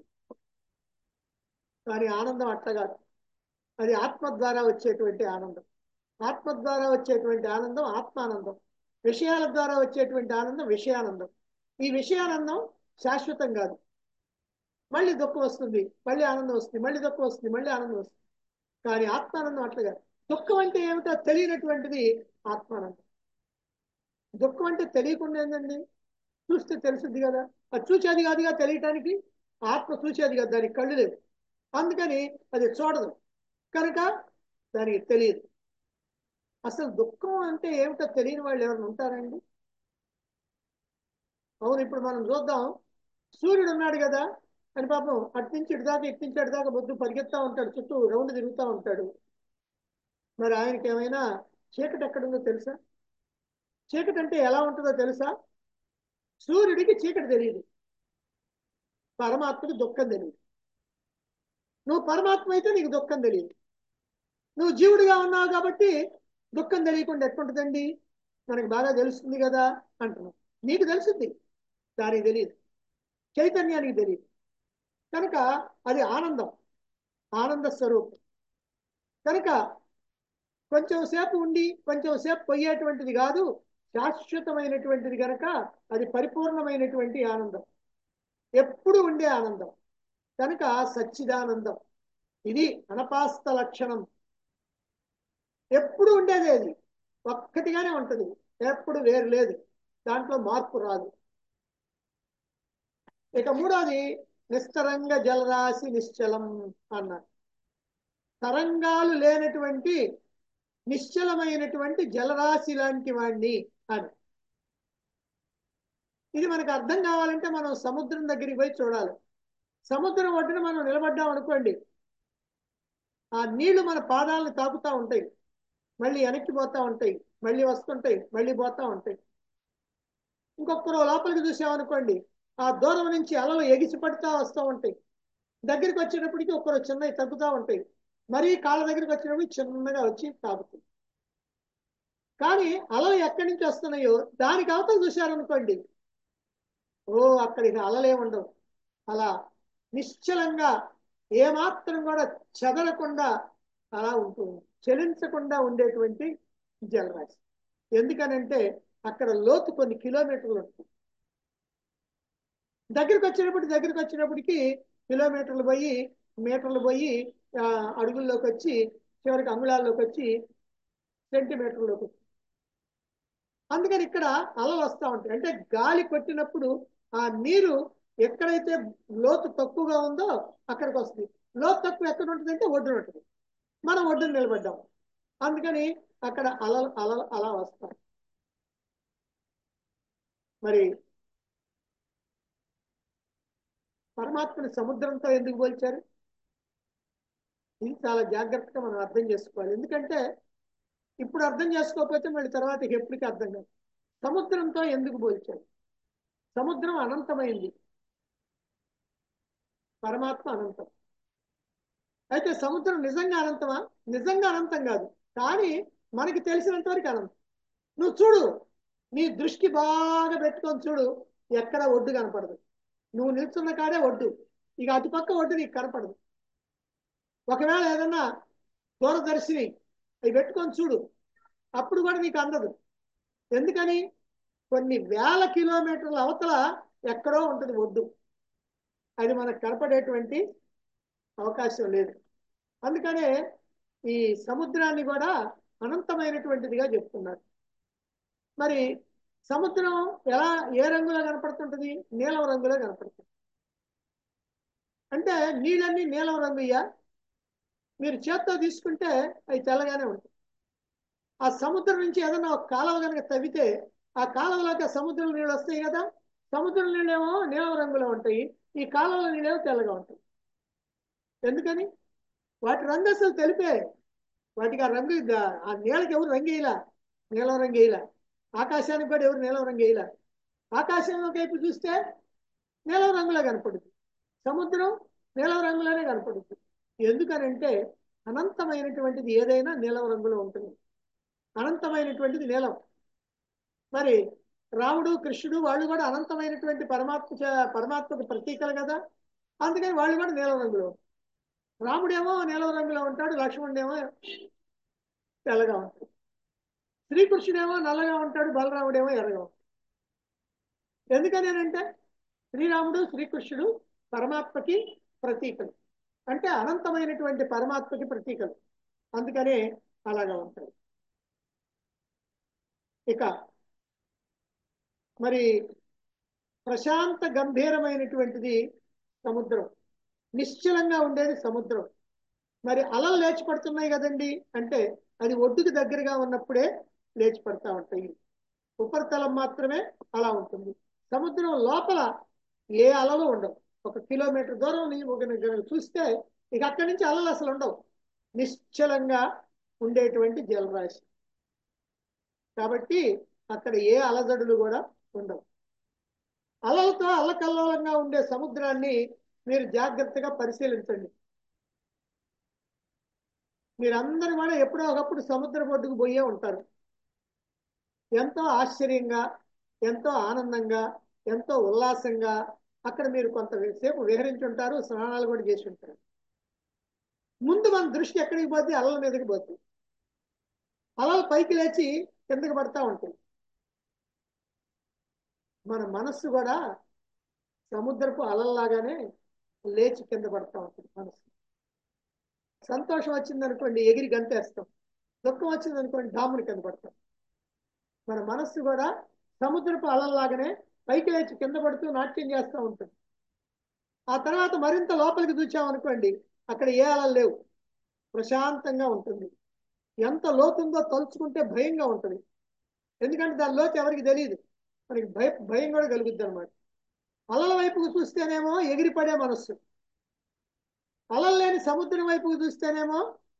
కానీ ఆనందం అట్లా కాదు అది ఆత్మ ద్వారా వచ్చేటువంటి ఆనందం ఆత్మ ద్వారా వచ్చేటువంటి ఆనందం ఆత్మానందం విషయాల ద్వారా వచ్చేటువంటి ఆనందం విషయానందం ఈ విషయానందం శాశ్వతం కాదు మళ్ళీ దుఃఖం వస్తుంది మళ్ళీ ఆనందం వస్తుంది మళ్ళీ దుఃఖం వస్తుంది మళ్ళీ ఆనందం వస్తుంది కానీ ఆత్మానందం అట్లా కాదు దుఃఖం అంటే ఏమిటో తెలియనటువంటిది ఆత్మానందం దుఃఖం అంటే తెలియకుండా ఏంటండి చూస్తే తెలుసుద్ది కదా అది చూసేది కాదుగా తెలియటానికి ఆత్మ చూసేది కదా దానికి కళ్ళు లేవు అందుకని అది చూడదు కనుక దానికి తెలియదు అసలు దుఃఖం అంటే ఏమిటో తెలియని వాళ్ళు ఎవరైనా ఉంటారండి అవును ఇప్పుడు మనం చూద్దాం సూర్యుడు ఉన్నాడు కదా అని పాపం అటు నుంచి ఇటు దాకా ఇటు నుంచి అటు దాకా బొద్దు పరిగెత్తా ఉంటాడు చుట్టూ రౌండ్ తిరుగుతూ ఉంటాడు మరి ఆయనకి ఏమైనా చీకటి ఎక్కడుందో తెలుసా చీకటి అంటే ఎలా ఉంటుందో తెలుసా సూర్యుడికి చీకటి తెలియదు పరమాత్మకి దుఃఖం తెలియదు నువ్వు పరమాత్మ అయితే నీకు దుఃఖం తెలియదు నువ్వు జీవుడిగా ఉన్నావు కాబట్టి దుఃఖం తెలియకుండా ఎట్లుంటుందండి మనకు బాగా తెలుస్తుంది కదా అంటున్నావు నీకు తెలుస్తుంది దానికి తెలియదు చైతన్యానికి తెలియదు కనుక అది ఆనందం ఆనంద స్వరూపం కనుక కొంచెం సేపు ఉండి కొంచెం సేపు పోయేటువంటిది కాదు శాశ్వతమైనటువంటిది కనుక అది పరిపూర్ణమైనటువంటి ఆనందం ఎప్పుడు ఉండే ఆనందం కనుక సచ్చిదానందం ఇది అనపాస్త లక్షణం ఎప్పుడు ఉండేది అది ఒక్కటిగానే ఉంటుంది ఎప్పుడు వేరు లేదు దాంట్లో మార్పు రాదు ఇక మూడోది నిస్తరంగ జలరాశి నిశ్చలం అన్నారు తరంగాలు లేనటువంటి నిశ్చలమైనటువంటి జలరాశి లాంటి వాణ్ణి అని ఇది మనకు అర్థం కావాలంటే మనం సముద్రం దగ్గరికి పోయి చూడాలి సముద్రం ఒడ్డున మనం నిలబడ్డాం అనుకోండి ఆ నీళ్లు మన పాదాలను తాకుతూ ఉంటాయి మళ్ళీ వెనక్కి పోతా ఉంటాయి మళ్ళీ వస్తుంటాయి మళ్ళీ పోతా ఉంటాయి ఇంకొకరు లోపలికి చూసామనుకోండి ఆ దూరం నుంచి అలలు ఎగిసి పడుతూ వస్తూ ఉంటాయి దగ్గరికి వచ్చేటప్పటికి ఒక్కరు చిన్నవి తగ్గుతూ ఉంటాయి మరీ కాళ్ళ దగ్గరికి వచ్చినప్పుడు చిన్నగా వచ్చి తాగుతుంది కానీ అలలు ఎక్కడి నుంచి వస్తున్నాయో దానికి అవతల చూశారనుకోండి ఓ అక్కడికి అలలే ఉండవు అలా నిశ్చలంగా ఏమాత్రం కూడా చెదరకుండా అలా ఉంటుంది చలించకుండా ఉండేటువంటి జలరాశి ఎందుకనంటే అక్కడ లోతు కొన్ని కిలోమీటర్లు ఉంటుంది దగ్గరికి వచ్చినప్పుడు దగ్గరికి వచ్చినప్పటికి కిలోమీటర్లు పోయి మీటర్లు పోయి ఆ, అడుగుల్లోకి వచ్చి చివరికి అంగుళాల్లోకి వచ్చి సెంటీమీటర్లోకి వచ్చి అందుకని ఇక్కడ అలలు వస్తూ ఉంటాయి అంటే గాలి కొట్టినప్పుడు ఆ నీరు ఎక్కడైతే లోతు తక్కువగా ఉందో అక్కడికి వస్తుంది లోతు తక్కువ ఎక్కడ ఉంటుందంటే ఒడ్డున ఉంటుంది మనం ఒడ్డున నిలబడ్డాం అందుకని అక్కడ అలలు అలలు అలా వస్తాం మరి పరమాత్మని సముద్రంతో ఎందుకు పోల్చారు ఇది చాలా జాగ్రత్తగా మనం అర్థం చేసుకోవాలి ఎందుకంటే ఇప్పుడు అర్థం చేసుకోకపోతే మళ్ళీ తర్వాత ఇక ఎప్పటికీ అర్థం కాదు సముద్రంతో ఎందుకు పోల్చారు సముద్రం అనంతమైంది పరమాత్మ అనంతం అయితే సముద్రం నిజంగా అనంతమా నిజంగా అనంతం కాదు కానీ మనకి తెలిసినంత వరకు అనంతం నువ్వు చూడు నీ దృష్టి బాగా పెట్టుకొని చూడు ఎక్కడ ఒడ్డు కనపడదు నువ్వు నిల్చున్న కాడే ఒడ్డు ఇక అటుపక్క ఒడ్డు నీకు కనపడదు ఒకవేళ ఏదన్నా దూరదర్శిని అవి పెట్టుకొని చూడు అప్పుడు కూడా నీకు అందదు ఎందుకని కొన్ని వేల కిలోమీటర్ల అవతల ఎక్కడో ఉంటుంది ఒడ్డు అది మనకు కనపడేటువంటి అవకాశం లేదు అందుకనే ఈ సముద్రాన్ని కూడా అనంతమైనటువంటిదిగా చెప్తున్నారు మరి సముద్రం ఎలా ఏ రంగులో కనపడుతుంటుంది నీలం రంగులో కనపడుతుంది అంటే నీళ్ళన్నీ నీలం రంగుయ్యా మీరు చేత్తో తీసుకుంటే అవి తెల్లగానే ఉంటాయి ఆ సముద్రం నుంచి ఏదైనా ఒక కాలువ కనుక తవ్వితే ఆ కాలువలోకి ఆ సముద్రం నీళ్ళు వస్తాయి కదా సముద్రం నీళ్ళేమో నీలం రంగులో ఉంటాయి ఈ కాలువలో నీళ్ళేమో తెల్లగా ఉంటాయి ఎందుకని వాటి రంగు అసలు తెలిపే వాటికి ఆ రంగు ద- ఆ నీళ్ళకి ఎవరు రంగు వేయలా నీలం రంగు వేయలా ఆకాశానికి కూడా ఎవరు నీలం రంగు వేయలా ఆకాశంలో వైపు చూస్తే నీలం రంగులో కనపడుతుంది సముద్రం నీలం రంగులోనే కనపడుతుంది ఎందుకనంటే అనంతమైనటువంటిది ఏదైనా నీలం రంగులో ఉంటుంది అనంతమైనటువంటిది నీలం మరి రాముడు కృష్ణుడు వాళ్ళు కూడా అనంతమైనటువంటి పరమాత్మ చే- పరమాత్మకు ప్రతీకలు కదా అందుకని వాళ్ళు కూడా నీలం రంగులో ఉంటారు. రాముడేమో నీలం రంగులో ఉంటాడు లక్ష్మణుడేమో తెల్లగా ఉంటాడు శ్రీకృష్ణుడేమో నల్లగా ఉంటాడు బలరాముడేమో ఎర్రగా ఉంటాడు ఎందుకని అంటే శ్రీరాముడు శ్రీకృష్ణుడు పరమాత్మకి ప్రతీకలు అంటే అనంతమైనటువంటి పరమాత్మకి ప్రతీకలు అందుకనే అలాగా ఉంటాయి ఇక మరి ప్రశాంత గంభీరమైనటువంటిది సముద్రం నిశ్చలంగా ఉండేది సముద్రం మరి అలలు లేచి పడుతున్నాయి కదండి అంటే అది ఒడ్డుకు దగ్గరగా ఉన్నప్పుడే లేచి పడతా ఉంటాయి ఉపరితలం మాత్రమే అలా ఉంటుంది సముద్రం లోపల ఏ అలలు ఉండవు ఒక కిలోమీటర్ దూరం నీ ఒక దగ్గర చూస్తే ఇక అక్కడి నుంచి అలలు అసలు ఉండవు నిశ్చలంగా ఉండేటువంటి జలరాశి కాబట్టి అక్కడ ఏ అలజడులు కూడా ఉండవు అలలతో అల్లకల్లోలంగా ఉండే సముద్రాన్ని మీరు జాగ్రత్తగా పరిశీలించండి మీరందరూ కూడా ఎప్పుడో ఒకప్పుడు సముద్ర ఒడ్డుకు పోయే ఉంటారు ఎంతో ఆశ్చర్యంగా ఎంతో ఆనందంగా ఎంతో ఉల్లాసంగా అక్కడ మీరు కొంత సేపు విహరించి ఉంటారు స్నానాలు కూడా చేసి ఉంటారు ముందు మన దృష్టి ఎక్కడికి పోతే అలల మీదకి పోతుంది అలలు పైకి లేచి కిందకి పడతా ఉంటాయి మన మనస్సు కూడా సముద్రపు అలల్లాగానే లేచి కింద పడతా ఉంటుంది మనస్సు సంతోషం వచ్చిందనుకోండి ఎగిరి గంతేస్తాం దుఃఖం వచ్చిందనుకోండి డాముని కింద పడతాం మన మనస్సు కూడా సముద్రపు అలల్లాగానే పైకి లేచి కింద పడుతూ నాట్యం చేస్తూ ఉంటుంది ఆ తర్వాత మరింత లోపలికి చూచామనుకోండి అక్కడ ఏ అలలు లేవు ప్రశాంతంగా ఉంటుంది ఎంత లోతుందో తలుచుకుంటే భయంగా ఉంటుంది ఎందుకంటే దాని లోతు ఎవరికి తెలియదు మనకి భయ భయం కూడా కలుగుద్ది అనమాట అలల వైపుకు చూస్తేనేమో ఎగిరిపడే మనస్సు అలలు లేని సముద్రం వైపుకు చూస్తేనేమో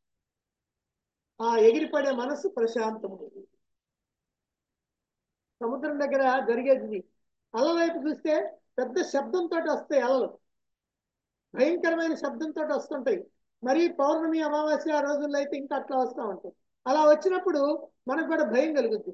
ఆ ఎగిరిపడే మనస్సు ప్రశాంతము సముద్రం దగ్గర జరిగేది ఇది. అలల వైపు చూస్తే పెద్ద శబ్దంతో వస్తాయి అలలు భయంకరమైన శబ్దంతో వస్తుంటాయి మరి పౌర్ణమి అమావాస్య ఆ రోజుల్లో అయితే ఇంకా అట్లా వస్తూ ఉంటాయి అలా వచ్చినప్పుడు మనకు కూడా భయం కలుగుద్ది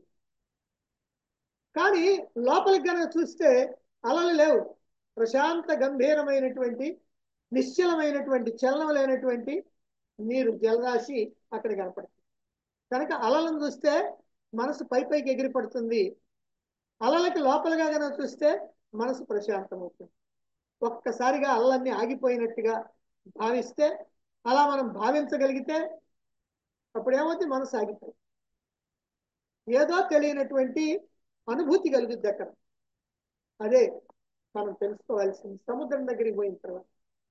కానీ లోపలికి కనుక చూస్తే అలలు లేవు ప్రశాంత గంభీరమైనటువంటి నిశ్చలమైనటువంటి చలనం లేనటువంటి నీరు జలరాశి అక్కడ కనపడుతుంది కనుక అలలను చూస్తే మనసు పై పైకి ఎగిరిపడుతుంది అలలకి లోపలగా కనుక చూస్తే మనసు ప్రశాంతమవుతుంది ఒక్కసారిగా అలలన్నీ ఆగిపోయినట్టుగా భావిస్తే అలా మనం భావించగలిగితే అప్పుడు ఏమవుతుంది మనసు ఆగిపోయి ఏదో తెలియనటువంటి అనుభూతి కలుగుద్ది అక్కడ అదే మనం తెలుసుకోవాల్సింది సముద్రం దగ్గరికి పోయిన తర్వాత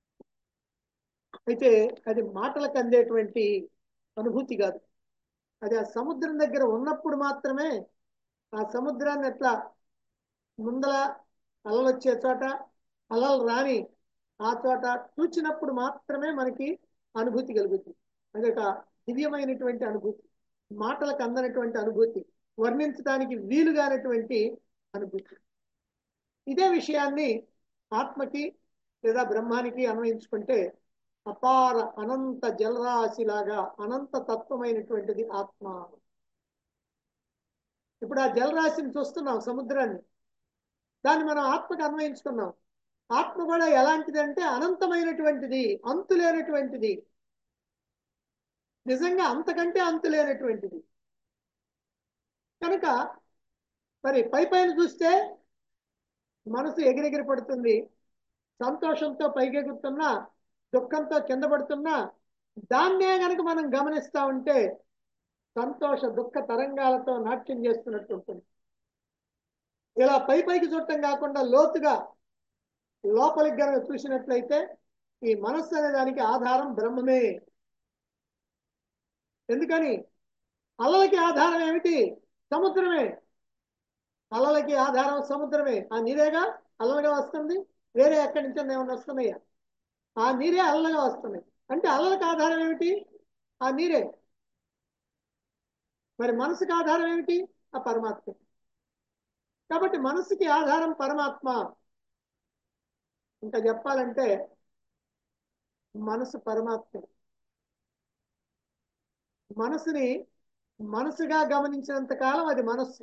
అయితే అది మాటలకు అందేటువంటి అనుభూతి కాదు అది ఆ సముద్రం దగ్గర ఉన్నప్పుడు మాత్రమే ఆ సముద్రాన్ని ఎట్లా ముందల అలలు వచ్చే చోట అలలు రాని ఆ చోట చూచినప్పుడు మాత్రమే మనకి అనుభూతి కలుగుతుంది అది ఒక దివ్యమైనటువంటి అనుభూతి మాటలకు అందనటువంటి అనుభూతి వర్ణించడానికి వీలుగానటువంటి అనుభూతి ఇదే విషయాన్ని ఆత్మకి లేదా బ్రహ్మానికి అన్వయించుకుంటే అపార అనంత జలరాశిలాగా అనంత తత్వమైనటువంటిది ఆత్మ ఇప్పుడు ఆ జలరాశిని చూస్తున్నాం సముద్రాన్ని దాన్ని మనం ఆత్మకు అన్వయించుకున్నాం ఆత్మ కూడా ఎలాంటిది అంటే అనంతమైనటువంటిది అంతు లేనటువంటిది నిజంగా అంతకంటే అంతు లేనటువంటిది కనుక మరి పై పైన చూస్తే మనసు ఎగిరెగిరి పడుతుంది సంతోషంతో పైకెగురుతున్నా దుఃఖంతో కింద పడుతున్నా దాన్నే గనక మనం గమనిస్తా ఉంటే సంతోష దుఃఖ తరంగాలతో నాట్యం చేస్తున్నట్టు ఉంటుంది ఇలా పై పైకి చూడటం కాకుండా లోతుగా లోపలికి గనక చూసినట్లయితే ఈ మనస్సు అనే దానికి ఆధారం బ్రహ్మమే ఎందుకని అలలకి ఆధారం ఏమిటి సముద్రమే అలలకి ఆధారం సముద్రమే ఆ నీరేగా అలలుగా వస్తుంది వేరే ఎక్కడి నుంచి ఏమైనా వస్తున్నాయా ఆ నీరే అలలుగా వస్తున్నాయి అంటే అలలకు ఆధారం ఏమిటి ఆ నీరే మరి మనసుకి ఆధారం ఏమిటి ఆ పరమాత్మ కాబట్టి మనసుకి ఆధారం పరమాత్మ ఇంకా చెప్పాలంటే మనసు పరమాత్మ మనసుని మనసుగా గమనించినంత కాలం అది మనస్సు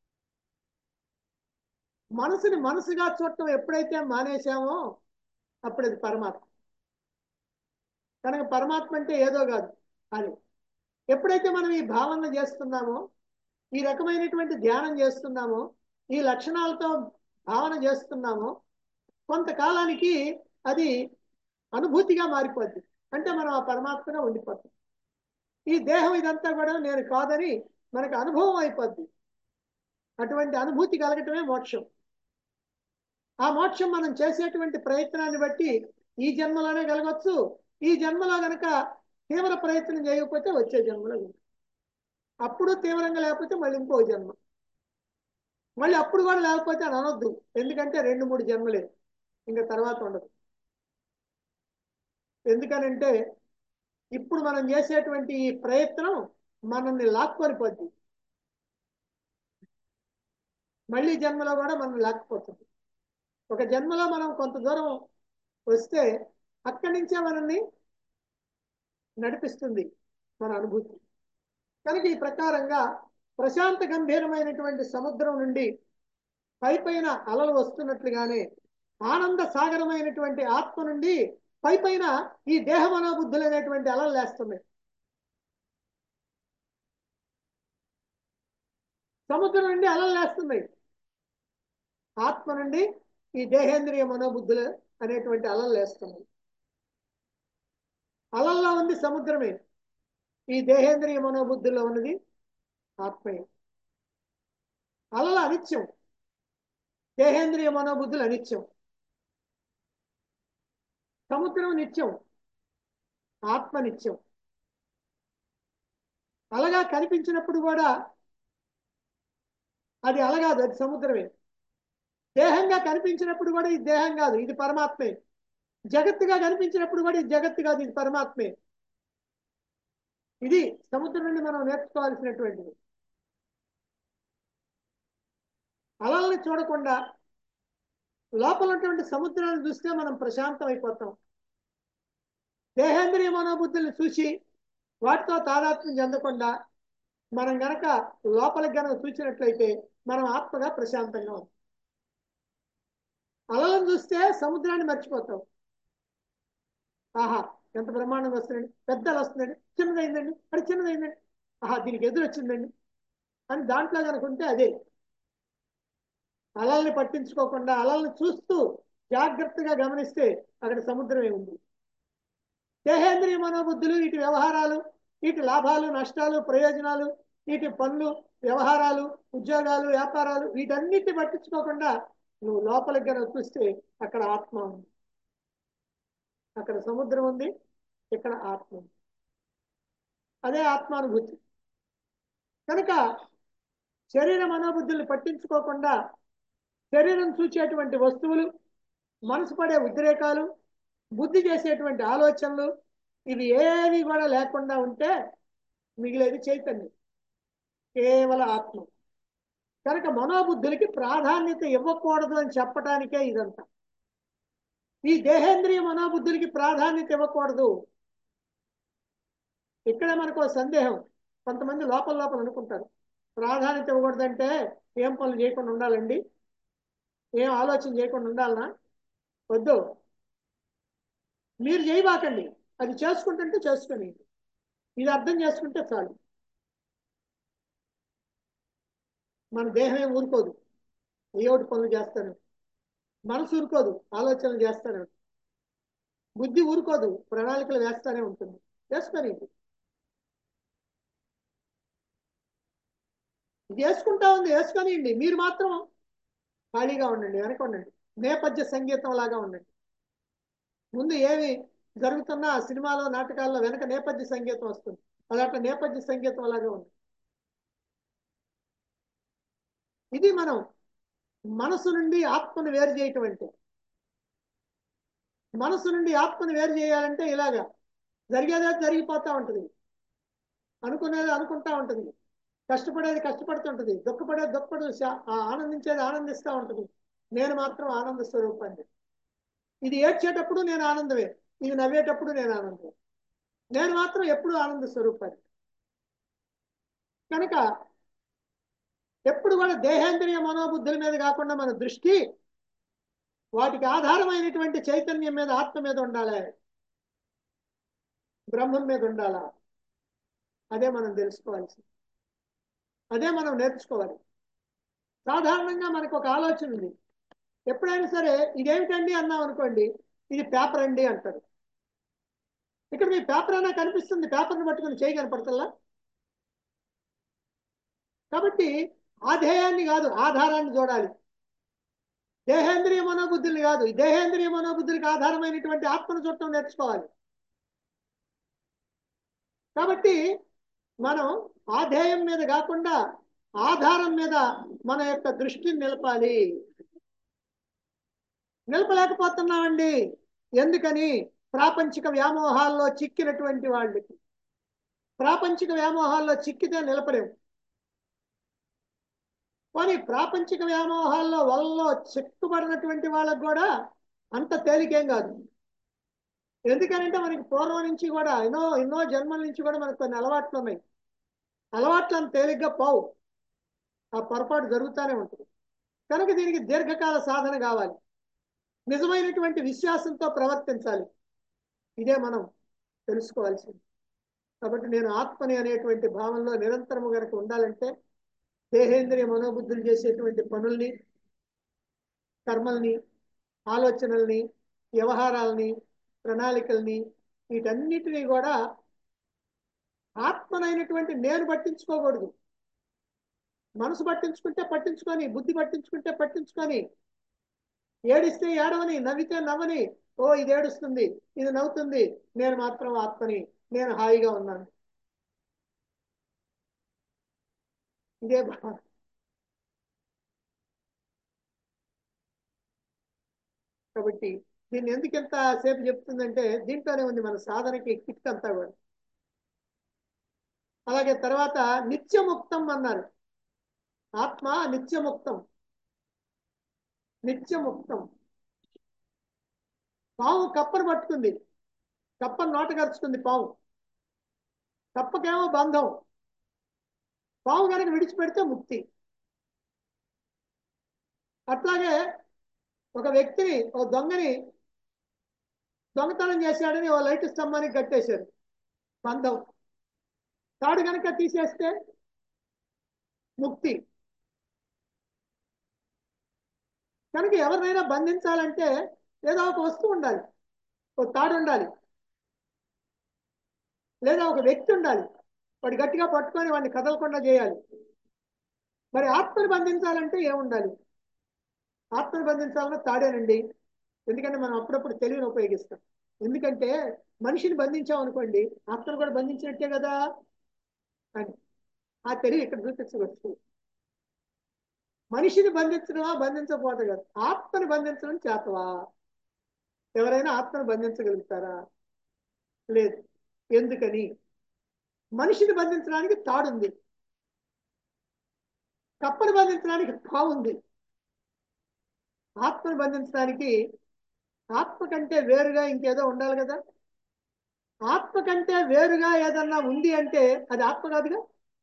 మనసుని మనసుగా చూడటం ఎప్పుడైతే మానేశామో అప్పుడు అది పరమాత్మ కనుక పరమాత్మ అంటే ఏదో కాదు అది ఎప్పుడైతే మనం ఈ భావన చేస్తున్నామో ఈ రకమైనటువంటి ధ్యానం చేస్తున్నామో ఈ లక్షణాలతో భావన చేస్తున్నామో కొంతకాలానికి అది అనుభూతిగా మారిపోద్ది అంటే మనం ఆ పరమాత్మగా ఉండిపోతాం ఈ దేహం ఇదంతా కూడా నేను కాదని మనకు అనుభవం అయిపోద్ది అటువంటి అనుభూతి కలగటమే మోక్షం ఆ మోక్షం మనం చేసేటువంటి ప్రయత్నాన్ని బట్టి ఈ జన్మలోనే కలగవచ్చు ఈ జన్మలో గనక తీవ్ర ప్రయత్నం చేయకపోతే వచ్చే జన్మలో కలుగుతుంది. అప్పుడు తీవ్రంగా లేకపోతే మళ్ళీ ఇంకో జన్మ మళ్ళీ అప్పుడు కూడా లేకపోతే అని అనొద్దు ఎందుకంటే రెండు మూడు జన్మలే ఇంకా తర్వాత ఉండదు ఎందుకనంటే ఇప్పుడు మనం చేసేటువంటి ఈ ప్రయత్నం మనల్ని లాక్కొని పోద్ది మళ్ళీ జన్మలో కూడా మనం లాక్కపోతుంది ఒక జన్మలో మనం కొంత దూరం వస్తే అక్కడి నుంచే మనల్ని నడిపిస్తుంది మన అనుభూతి కనుక ఈ ప్రకారంగా ప్రశాంత గంభీరమైనటువంటి సముద్రం నుండి పై పైన అలలు వస్తున్నట్లుగానే ఆనంద సాగరమైనటువంటి ఆత్మ నుండి పై పైన ఈ దేహ మనోబుద్ధులు అనేటువంటి అలలు లేస్తున్నాయి సముద్రం నుండి అలలు లేస్తున్నాయి ఆత్మ నుండి ఈ దేహేంద్రియ మనోబుద్ధులు అనేటువంటి అలలు లేస్తున్నాయి అలల్లో ఉంది సముద్రమే ఈ దేహేంద్రియ మనోబుద్ధుల్లో ఉన్నది ఆత్మయే అలల అనిత్యం దేహేంద్రియ మనోబుద్ధులు అనిత్యం సముద్రం నిత్యం ఆత్మ నిత్యం అలగా కనిపించినప్పుడు కూడా అది అలగాదు అది సముద్రమే దేహంగా కనిపించినప్పుడు కూడా ఇది దేహం కాదు ఇది పరమాత్మే జగత్తుగా కనిపించినప్పుడు కూడా ఇది జగత్తు కాదు ఇది పరమాత్మే ఇది సముద్రం నుండి మనం నేర్చుకోవాల్సినటువంటిది అలల్ని చూడకుండా లోపల ఉన్నటువంటి సముద్రాన్ని చూస్తే మనం ప్రశాంతం అయిపోతాం దేహేంద్రియ మనోబుద్ధుల్ని చూసి వాటితో తాదాత్మ్యం చెందకుండా మనం గనక లోపలికి గనక చూసినట్లయితే మనం ఆత్మగా ప్రశాంతంగా ఉంటాం అలలను చూస్తే సముద్రాన్ని మర్చిపోతాం ఆహా ఎంత బ్రహ్మాండంగా వస్తుందండి పెద్ద అల వస్తుందండి చిన్నదైందండి అది చిన్నదైందండి ఆహా దీనికి ఎదురు వచ్చిందండి అని దాంట్లో కనుకుంటే అదే అలల్ని పట్టించుకోకుండా అలల్ని చూస్తూ జాగ్రత్తగా గమనిస్తే అక్కడ సముద్రమే ఉంది దేహేంద్రియ మనోబుద్ధులు వీటి వ్యవహారాలు వీటి లాభాలు నష్టాలు ప్రయోజనాలు వీటి పనులు వ్యవహారాలు ఉద్యోగాలు వ్యాపారాలు వీటన్నిటిని పట్టించుకోకుండా నువ్వు లోపలికి కనుక చూస్తే అక్కడ ఆత్మ ఉంది అక్కడ సముద్రం ఉంది ఇక్కడ ఆత్మ ఉంది అదే ఆత్మానుభూతి కనుక శరీర మనోబుద్ధుల్ని పట్టించుకోకుండా శరీరం చూచేటువంటి వస్తువులు మనసు పడే ఉద్రేకాలు బుద్ధి చేసేటువంటి ఆలోచనలు ఇవి ఏవి కూడా లేకుండా ఉంటే మిగిలేది చైతన్యం కేవల ఆత్మ కనుక మనోబుద్ధులకి ప్రాధాన్యత ఇవ్వకూడదు అని చెప్పటానికే ఇదంతా ఈ దేహేంద్రియ మనోబుద్ధులకి ప్రాధాన్యత ఇవ్వకూడదు ఇక్కడే మనకు ఒక సందేహం కొంతమంది లోపల లోపల అనుకుంటారు ప్రాధాన్యత ఇవ్వకూడదంటే ఏం పనులు చేయకుండా ఉండాలండి ఏం ఆలోచన చేయకుండా ఉండాలనా వద్దు మీరు చేయబాకండి అది చేసుకుంటుంటే చేసుకొని ఇది అర్థం చేసుకుంటే చాలు మన దేహం ఏం ఊరుకోదు ఏయోటి పనులు చేస్తాను మనసు ఊరుకోదు ఆలోచనలు చేస్తాను బుద్ధి ఊరుకోదు ప్రణాళికలు వేస్తానే ఉంటుంది చేసుకొని ఇది వేసుకుంటా ఉంది వేసుకొనియండి మీరు మాత్రం ఖాళీగా ఉండండి వెనక ఉండండి నేపథ్య సంగీతం లాగా ఉండండి ముందు ఏమి జరుగుతున్నా ఆ సినిమాలో నాటకాల్లో వెనక నేపథ్య సంగీతం వస్తుంది అది అట్లా నేపథ్య సంగీతం లాగా ఉంది ఇది మనం మనసు నుండి ఆత్మను వేరు చేయటం అంటే మనసు నుండి ఆత్మను వేరు చేయాలంటే ఇలాగా జరిగేదే జరిగిపోతా ఉంటుంది అనుకునేది అనుకుంటా ఉంటుంది కష్టపడేది కష్టపడుతుంటుంది దుఃఖపడేది దుఃఖపడు ఆనందించేది ఆనందిస్తూ ఉంటుంది నేను మాత్రం ఆనంద స్వరూపాన్ని ఇది ఏడ్చేటప్పుడు నేను ఆనందమే ఇది నవ్వేటప్పుడు నేను ఆనందమే నేను మాత్రం ఎప్పుడు ఆనంద స్వరూపాన్ని కనుక ఎప్పుడు కూడా దేహేంద్రియ మనోబుద్ధుల మీద కాకుండా మన దృష్టి వాటికి ఆధారమైనటువంటి చైతన్యం మీద ఆత్మ మీద ఉండాలి బ్రహ్మం మీద ఉండాలా అదే మనం తెలుసుకోవాల్సింది అదే మనం నేర్చుకోవాలి సాధారణంగా మనకు ఒక ఆలోచన ఉంది ఎప్పుడైనా సరే ఇదేమిటండి అన్నాం అనుకోండి ఇది పేపర్ అండి అంటారు ఇక్కడ మీ పేపర్ అయినా కనిపిస్తుంది పేపర్ని పట్టుకుని చేయి కనపడతల్లా కాబట్టి ఆధేయాన్ని కాదు ఆధారాన్ని చూడాలి దేహేంద్రియ మనోబుద్ధుల్ని కాదు ఈ దేహేంద్రియ మనోబుద్ధులకు ఆధారమైనటువంటి ఆత్మను చూడటం నేర్చుకోవాలి కాబట్టి మనం ఆధేయం మీద కాకుండా ఆధారం మీద మన యొక్క దృష్టిని నిలపాలి నిలపలేకపోతున్నామండి ఎందుకని ప్రాపంచిక వ్యామోహాల్లో చిక్కినటువంటి వాళ్ళకి ప్రాపంచిక వ్యామోహాల్లో చిక్కితే నిలపలేము కానీ ప్రాపంచిక వ్యామోహాల్లో వలలో చిక్కుబడినటువంటి వాళ్ళకు కూడా అంత తేలికేం కాదు ఎందుకనంటే మనకి పూర్వం నుంచి కూడా ఎన్నో ఎన్నో జన్మల నుంచి కూడా మనకు కొన్ని అలవాట్లు ఉన్నాయి అలవాట్లు అంత తేలిగ్గా పోవు ఆ పొరపాటు జరుగుతూనే ఉంటుంది కనుక దీనికి దీర్ఘకాల సాధన కావాలి నిజమైనటువంటి విశ్వాసంతో ప్రవర్తించాలి ఇదే మనం తెలుసుకోవాల్సింది కాబట్టి నేను ఆత్మని అనేటువంటి భావంలో నిరంతరము గనక ఉండాలంటే దేహేంద్రియ మనోబుద్ధులు చేసేటువంటి పనుల్ని కర్మల్ని ఆలోచనల్ని వ్యవహారాలని ప్రణాళికల్ని వీటన్నిటినీ కూడా ఆత్మనైనటువంటి నేను పట్టించుకోకూడదు మనసు పట్టించుకుంటే పట్టించుకొని బుద్ధి పట్టించుకుంటే పట్టించుకొని ఏడిస్తే ఏడవని నవ్వితే నవ్వని ఓ ఇది ఏడుస్తుంది ఇది నవ్వుతుంది నేను మాత్రం ఆత్మని నేను హాయిగా ఉన్నాను ఇదే భావన కాబట్టి దీన్ని ఎందుకు ఎంత సేపు చెప్తుందంటే దీంట్లోనే ఉంది మన సాధనకి కిట్ అంతా కూడా అలాగే తర్వాత నిత్యముక్తం అన్నారు ఆత్మ నిత్యముక్తం నిత్యముక్తం పాము కప్పను పట్టుకుంది కప్పను నోట గరుచుకుంది పాము కప్పకేమో బంధం పాము కనుక విడిచిపెడితే ముక్తి అట్లాగే ఒక వ్యక్తిని ఓ దొంగని దొంగతనం చేశాడని ఓ లైట్ స్తంభానికి కట్టేశారు బంధం తాడు కనుక తీసేస్తే ముక్తి కనుక ఎవరినైనా బంధించాలంటే ఏదో ఒక వస్తువు ఉండాలి ఒక తాడు ఉండాలి లేదా ఒక వ్యక్తి ఉండాలి వాడు గట్టిగా పట్టుకొని వాడిని కదలకుండా చేయాలి మరి ఆత్మను బంధించాలంటే ఏముండాలి ఆత్మను బంధించాలన్నా తాడేనండి ఎందుకంటే మనం అప్పుడప్పుడు తెలివిని ఉపయోగిస్తాం ఎందుకంటే మనిషిని బంధించాం అనుకోండి ఆత్మను కూడా బంధించినట్టే కదా అని ఆ తెలివి ఇక్కడ చూపించవచ్చు మనిషిని బంధించడమా బంధించకపోతే కదా ఆత్మని బంధించడం చేతవా ఎవరైనా ఆత్మను బంధించగలుగుతారా లేదు ఎందుకని మనిషిని బంధించడానికి తాడుంది కప్పను బంధించడానికి పావుంది ఆత్మను బంధించడానికి ఆత్మ కంటే వేరుగా ఇంకేదో ఉండాలి కదా ఆత్మ కంటే వేరుగా ఏదన్నా ఉంది అంటే అది ఆత్మ కాదుగా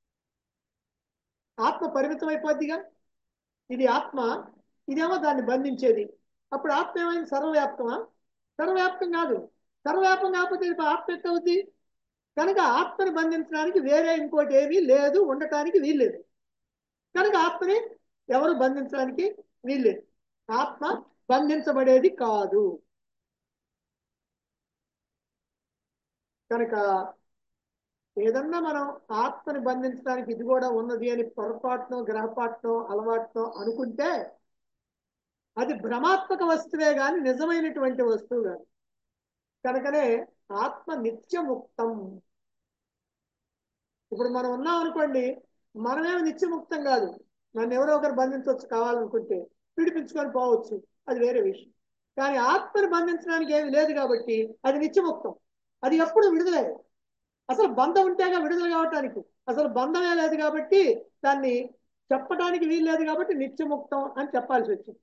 ఆత్మ పరిమితం అయిపోద్దిగా ఇది ఆత్మ ఇదేమో దాన్ని బంధించేది అప్పుడు ఆత్మ ఏమైంది సర్వవ్యాప్తమా సర్వవ్యాప్తం కాదు సర్వవ్యాప్తం కాకపోతే ఇది ఆత్మ ఎట్ట అవుద్ది కనుక ఆత్మని బంధించడానికి వేరే ఇంకోటి ఏమీ లేదు ఉండటానికి వీల్లేదు కనుక ఆత్మని ఎవరు బంధించడానికి వీల్లేదు ఆత్మ బంధించబడేది కాదు కనుక ఏదన్నా మనం ఆత్మని బంధించడానికి ఇది కూడా ఉన్నది అని పొరపాటునో గ్రహపాటునో అలవాటునో అనుకుంటే అది భ్రమాత్మక వస్తువే గాని నిజమైనటువంటి వస్తువు కాదు కనుకనే ఆత్మ నిత్యముక్తం ఇప్పుడు మనం ఉన్నాం అనుకోండి మనమేమి నిత్యముక్తం కాదు నన్ను ఎవరో ఒకరు బంధించవచ్చు కావాలనుకుంటే పిడిపించుకొని పోవచ్చు అది వేరే విషయం కానీ ఆత్మని బంధించడానికి ఏమి లేదు కాబట్టి అది నిత్యముక్తం అది ఎప్పుడు విడుదలే అసలు బంధం ఉంటేగా విడుదల కావటానికి అసలు బంధమే లేదు కాబట్టి దాన్ని చెప్పడానికి వీలు లేదు కాబట్టి నిత్యముక్తం అని చెప్పాల్సి వచ్చింది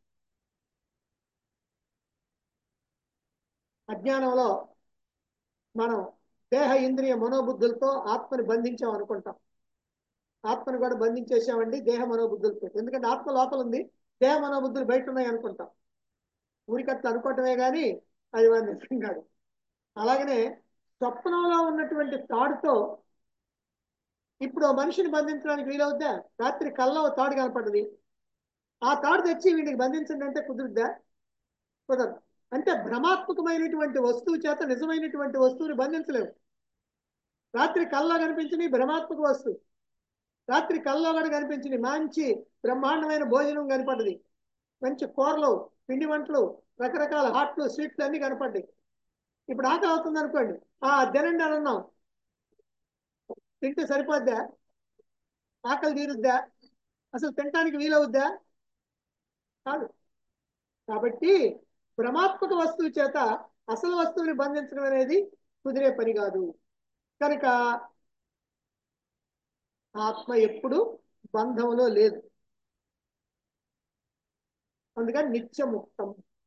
అజ్ఞానంలో మనం దేహ ఇంద్రియ మనోబుద్ధులతో ఆత్మని బంధించాం అనుకుంటాం ఆత్మను కూడా బంధించేసామండి దేహ మనోబుద్ధులతో ఎందుకంటే ఆత్మ లోపల ఉంది దేహ మనోబుద్ధులు బయట ఉన్నాయి అనుకుంటాం ఊరికట్లా అనుకోవటమే కానీ అది మన నిజం కాదు అలాగనే స్వప్నంలో ఉన్నటువంటి తాడుతో ఇప్పుడు ఆ మనిషిని బంధించడానికి వీలవుద్దా రాత్రి కల్లో ఓ తాడు కనపడ్డది ఆ తాడు తెచ్చి వీడికి బంధించండి అంటే కుదురుద్దా కుదరదు అంటే భ్రమాత్మకమైనటువంటి వస్తువు చేత నిజమైనటువంటి వస్తువుని బంధించలేవు రాత్రి కల్లో కనిపించిన భ్రమాత్మక వస్తువు రాత్రి కల్లో కూడా కనిపించింది మంచి బ్రహ్మాండమైన భోజనం కనపడ్డది మంచి కూరలు పిండి వంటలు రకరకాల హాట్లు స్వీట్లు అన్ని కనపడ్డాయి ఇప్పుడు ఆకలి అవుతుంది అనుకోండి ఆ తినండి అని అన్నాం తింటే సరిపోద్దా ఆకలి తీరుద్దా అసలు తినటానికి వీలవుద్దా కాదు కాబట్టి భ్రమాత్మక వస్తువు చేత అసలు వస్తువుని బంధించడం అనేది కుదిరే పని కాదు కనుక ఆత్మ ఎప్పుడు బంధంలో లేదు అందుకని నిత్యముక్తం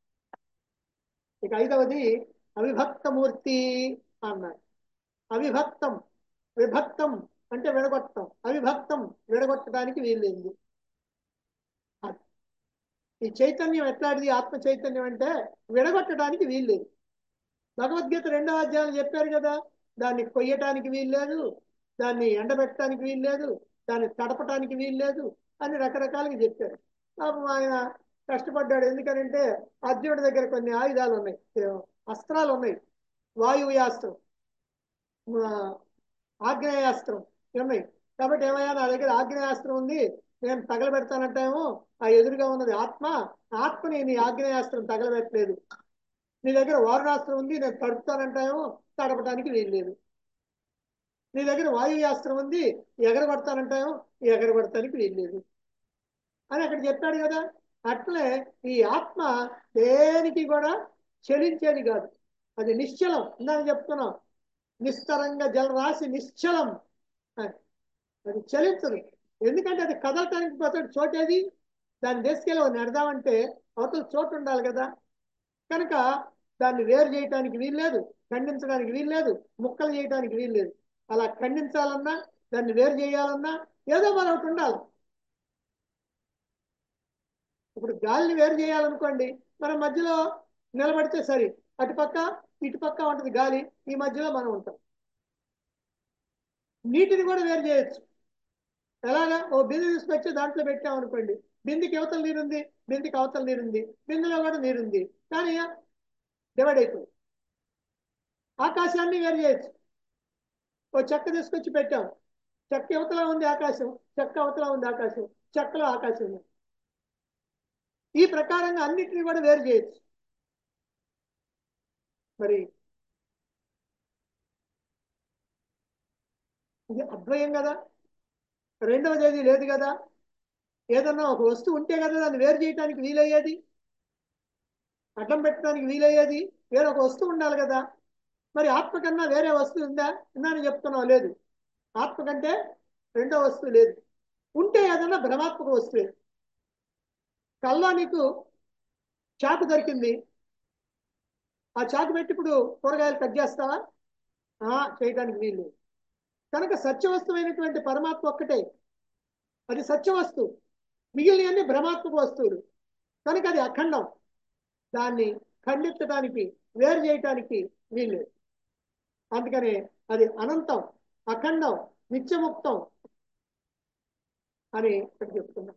ఇక ఐదవది అవిభక్తమూర్తి అన్నాడు అవిభక్తం విభక్తం అంటే విడగొట్టడం అవిభక్తం విడగొట్టడానికి వీల్లేదు అది. ఈ చైతన్యం ఎట్లాంటిది ఆత్మ చైతన్యం అంటే విడగొట్టడానికి వీల్లేదు భగవద్గీత రెండవ అధ్యాయం చెప్పారు కదా దాన్ని కొయ్యటానికి వీల్లేదు దాన్ని ఎండబెట్టడానికి వీల్లేదు దాన్ని తడపటానికి వీల్లేదు అని రకరకాలుగా చెప్పారు పాపం ఆయన కష్టపడ్డాడు ఎందుకనంటే అర్జునుడి దగ్గర కొన్ని ఆయుధాలు ఉన్నాయి ఏ, అస్త్రాలు ఉన్నాయి వాయువ్యాస్త్రం ఆ, ఆగ్నేయాస్త్రం ఉన్నాయి కాబట్టి ఏమయ్యా నా దగ్గర ఆగ్నేయాస్త్రం ఉంది నేను తగలబెడతానంటేమో ఆ ఎదురుగా ఉన్నది ఆత్మ ఆత్మని నీ ఆగ్నేయాస్త్రం తగలబెట్టలేదు నీ దగ్గర వారుణాస్త్రం ఉంది నేను తడుపుతానంటాయేమో తడపడానికి వీల్లేదు నీ దగ్గర వాయువ్యాస్త్రం ఉంది ఎగరగొడతానంటాయేమో ఎగరగొడటానికి వీల్లేదు అని అక్కడ చెప్పాడు కదా అట్లే ఈ ఆత్మ దేనికి కూడా చలించేది కాదు అది నిశ్చలం ఇందాక చెప్తున్నాం నిస్తరంగా జలరాశి నిశ్చలం అని. అది చలించదు ఎందుకంటే అది కదలటానికి పోతాడు చోటేది దాన్ని తీసుకెళ్ళి నెడదామంటే అవతల చోటు ఉండాలి కదా కనుక దాన్ని వేరు చేయటానికి వీల్లేదు ఖండించడానికి వీల్లేదు ముక్కలు చేయటానికి వీల్లేదు అలా ఖండించాలన్నా దాన్ని వేరు చేయాలన్నా ఏదో మరొకటి ఉండాలి ఇప్పుడు గాలిని వేరు చేయాలనుకోండి మనం మధ్యలో నిలబడితే సరి అటుపక్క ఇటుపక్క ఉంటుంది గాలి ఈ మధ్యలో మనం ఉంటాం నీటిని కూడా వేరు చేయొచ్చు ఎలాగా ఓ బిందె తీసుకొచ్చి దాంట్లో పెట్టాం అనుకోండి బిందెకి అవతల నీరుంది బిందెకి అవతల నీరుంది బిందెలో కూడా నీరుంది కానీ డివైడ్ అయిపోయింది ఆకాశాన్ని వేరు చేయొచ్చు ఓ చెక్క తీసుకొచ్చి పెట్టాం చెక్క అవతల ఉంది ఆకాశం చెక్క అవతల ఉంది ఆకాశం చెక్కలో ఆకాశం ఉంది ఈ ప్రకారంగా అన్నిటిని కూడా వేరు చేయొచ్చు మరి ఇది అద్వయం కదా రెండవది ఏది లేదు కదా ఏదన్నా ఒక వస్తువు ఉంటే కదా దాన్ని వేరు చేయడానికి వీలయ్యేది అడ్డం పెట్టడానికి వీలయ్యేది వేరే ఒక వస్తువు ఉండాలి కదా మరి ఆత్మ కన్నా వేరే వస్తువు ఉందా ఉందని చెప్తున్నావు లేదు ఆత్మ కంటే రెండో వస్తువు లేదు ఉంటే ఏదన్నా భ్రమాత్మక వస్తువే కల్లో నీకు చాకు దొరికింది ఆ చాకు పెట్టి ఇప్పుడు కూరగాయలు కట్ చేస్తావా ఆ, చేయడానికి వీలు కనుక సత్యవస్తువైనటువంటి పరమాత్మ ఒక్కటే అది సత్యవస్తువు మిగిలినవన్నీ భ్రమాత్మక వస్తువులు కనుక అది అఖండం దాన్ని ఖండించడానికి వేరు చేయటానికి వీలు అందుకనే అది అనంతం అఖండం నిత్యముక్తం అని ఇక్కడ చెప్తున్నాం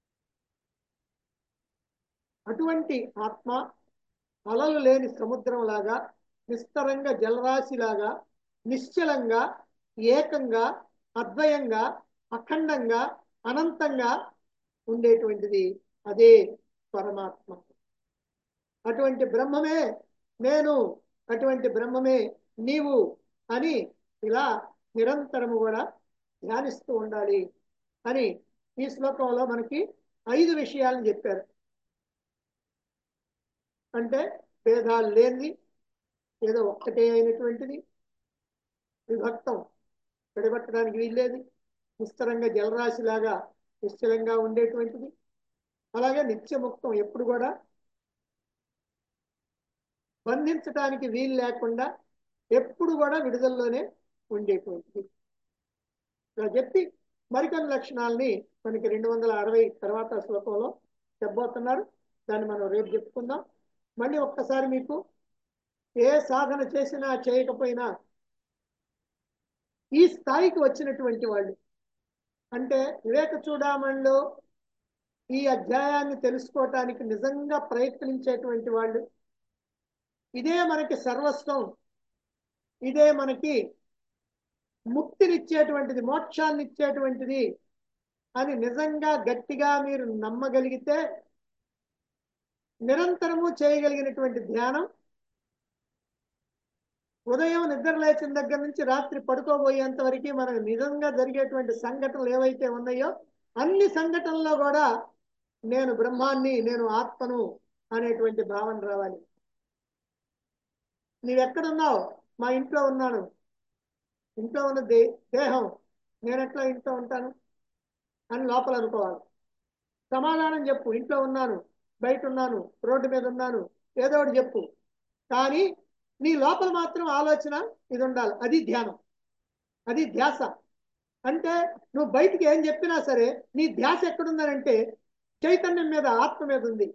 అటువంటి ఆత్మ అలలు లేని సముద్రం లాగా నిస్తరంగా జలరాశిలాగా నిశ్చలంగా ఏకంగా అద్వయంగా అఖండంగా అనంతంగా ఉండేటువంటిది అదే పరమాత్మ అటువంటి బ్రహ్మమే నేను అటువంటి బ్రహ్మమే నీవు అని ఇలా నిరంతరము కూడా ధ్యానిస్తూ ఉండాలి అని ఈ శ్లోకంలో మనకి ఐదు విషయాలను చెప్పారు అంటే భేదాలు లేనిది ఏదో ఒక్కటే అయినటువంటిది విభక్తం విడగొట్టడానికి వీల్లేదు నిస్తరంగా జలరాశిలాగా నిశ్చలంగా ఉండేటువంటిది అలాగే నిత్యముక్తం ఎప్పుడు కూడా బంధించడానికి వీలు లేకుండా ఎప్పుడు కూడా విడుదలలోనే ఉండేటువంటిది ఇలా చెప్పి మరికొన్ని లక్షణాలని మనకి రెండు వందల అరవై తర్వాత శ్లోకంలో చెప్పబోతున్నారు దాన్ని మనం రేపు చెప్పుకుందాం మళ్ళీ ఒక్కసారి మీకు ఏ సాధన చేసినా చేయకపోయినా ఈ స్థాయికి వచ్చినటువంటి వాళ్ళు అంటే వివేక చూడామణిలో ఈ అధ్యాయాన్ని తెలుసుకోవటానికి నిజంగా ప్రయత్నించేటువంటి వాళ్ళు ఇదే మనకి సర్వస్వం ఇదే మనకి ముక్తినిచ్చేటువంటిది మోక్షాన్ని ఇచ్చేటువంటిది అని నిజంగా గట్టిగా మీరు నమ్మగలిగితే నిరంతరము చేయగలిగినటువంటి ధ్యానం ఉదయం నిద్ర లేచిన దగ్గర నుంచి రాత్రి పడుకోబోయేంత వరకు మనకు నిజంగా జరిగేటువంటి సంఘటనలు ఏవైతే ఉన్నాయో అన్ని సంఘటనల్లో కూడా నేను బ్రహ్మాన్ని నేను ఆత్మను అనేటువంటి భావన రావాలి నీవెక్కడున్నావు మా ఇంట్లో ఉన్నాను ఇంట్లో ఉన్న దే దేహం నేను ఎట్లా ఇంట్లో ఉంటాను అని లోపల అనుకోవాలి సమాధానం చెప్పు ఇంట్లో ఉన్నాను బయట ఉన్నాను రోడ్డు మీద ఉన్నాను ఏదో ఒకటి చెప్పు కానీ నీ లోపల మాత్రం ఆలోచన ఇది ఉండాలి అది ధ్యానం అది ధ్యాస అంటే నువ్వు బయటికి ఏం చెప్పినా సరే నీ ధ్యాస ఎక్కడుందనంటే చైతన్యం మీద ఆత్మ మీద ఉంది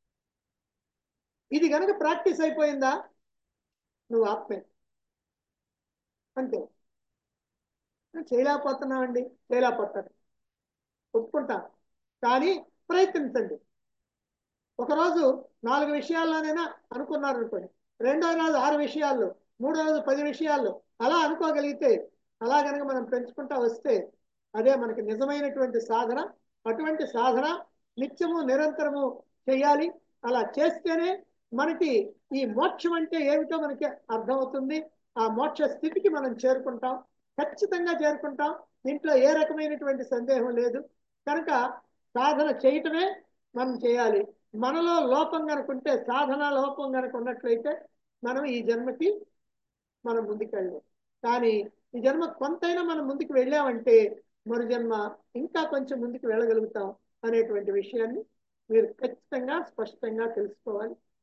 ఇది గనక ప్రాక్టీస్ అయిపోయిందా నువ్వు ఆత్మే అంతే చేయలేకపోతున్నామండి చేయలేకపోతాను ఒప్పుకుంటా కానీ ప్రయత్నించండి ఒకరోజు నాలుగు విషయాల్లోనైనా అనుకున్నారు అనుకోండి రెండో రోజు ఆరు విషయాల్లో మూడో రోజు పది విషయాల్లో అలా అనుకోగలిగితే అలా కనుక మనం పెంచుకుంటా వస్తే అదే మనకి నిజమైనటువంటి సాధన అటువంటి సాధన నిత్యము నిరంతరము చేయాలి అలా చేస్తేనే మనకి ఈ మోక్షం అంటే ఏమిటో మనకి అర్థమవుతుంది ఆ మోక్ష స్థితికి మనం చేరుకుంటాం ఖచ్చితంగా చేరుకుంటాం దీంట్లో ఏ రకమైనటువంటి సందేహం లేదు కనుక సాధన చేయటమే మనం చేయాలి మనలో లోపం కనుకుంటే సాధన లోపం కనుక ఉన్నట్లయితే మనం ఈ జన్మకి మనం ముందుకు వెళ్ళాం కానీ ఈ జన్మ కొంతైనా మనం ముందుకు వెళ్ళామంటే మరు జన్మ ఇంకా కొంచెం ముందుకు వెళ్ళగలుగుతాం అనేటువంటి విషయాన్ని మీరు ఖచ్చితంగా స్పష్టంగా తెలుసుకోవాలి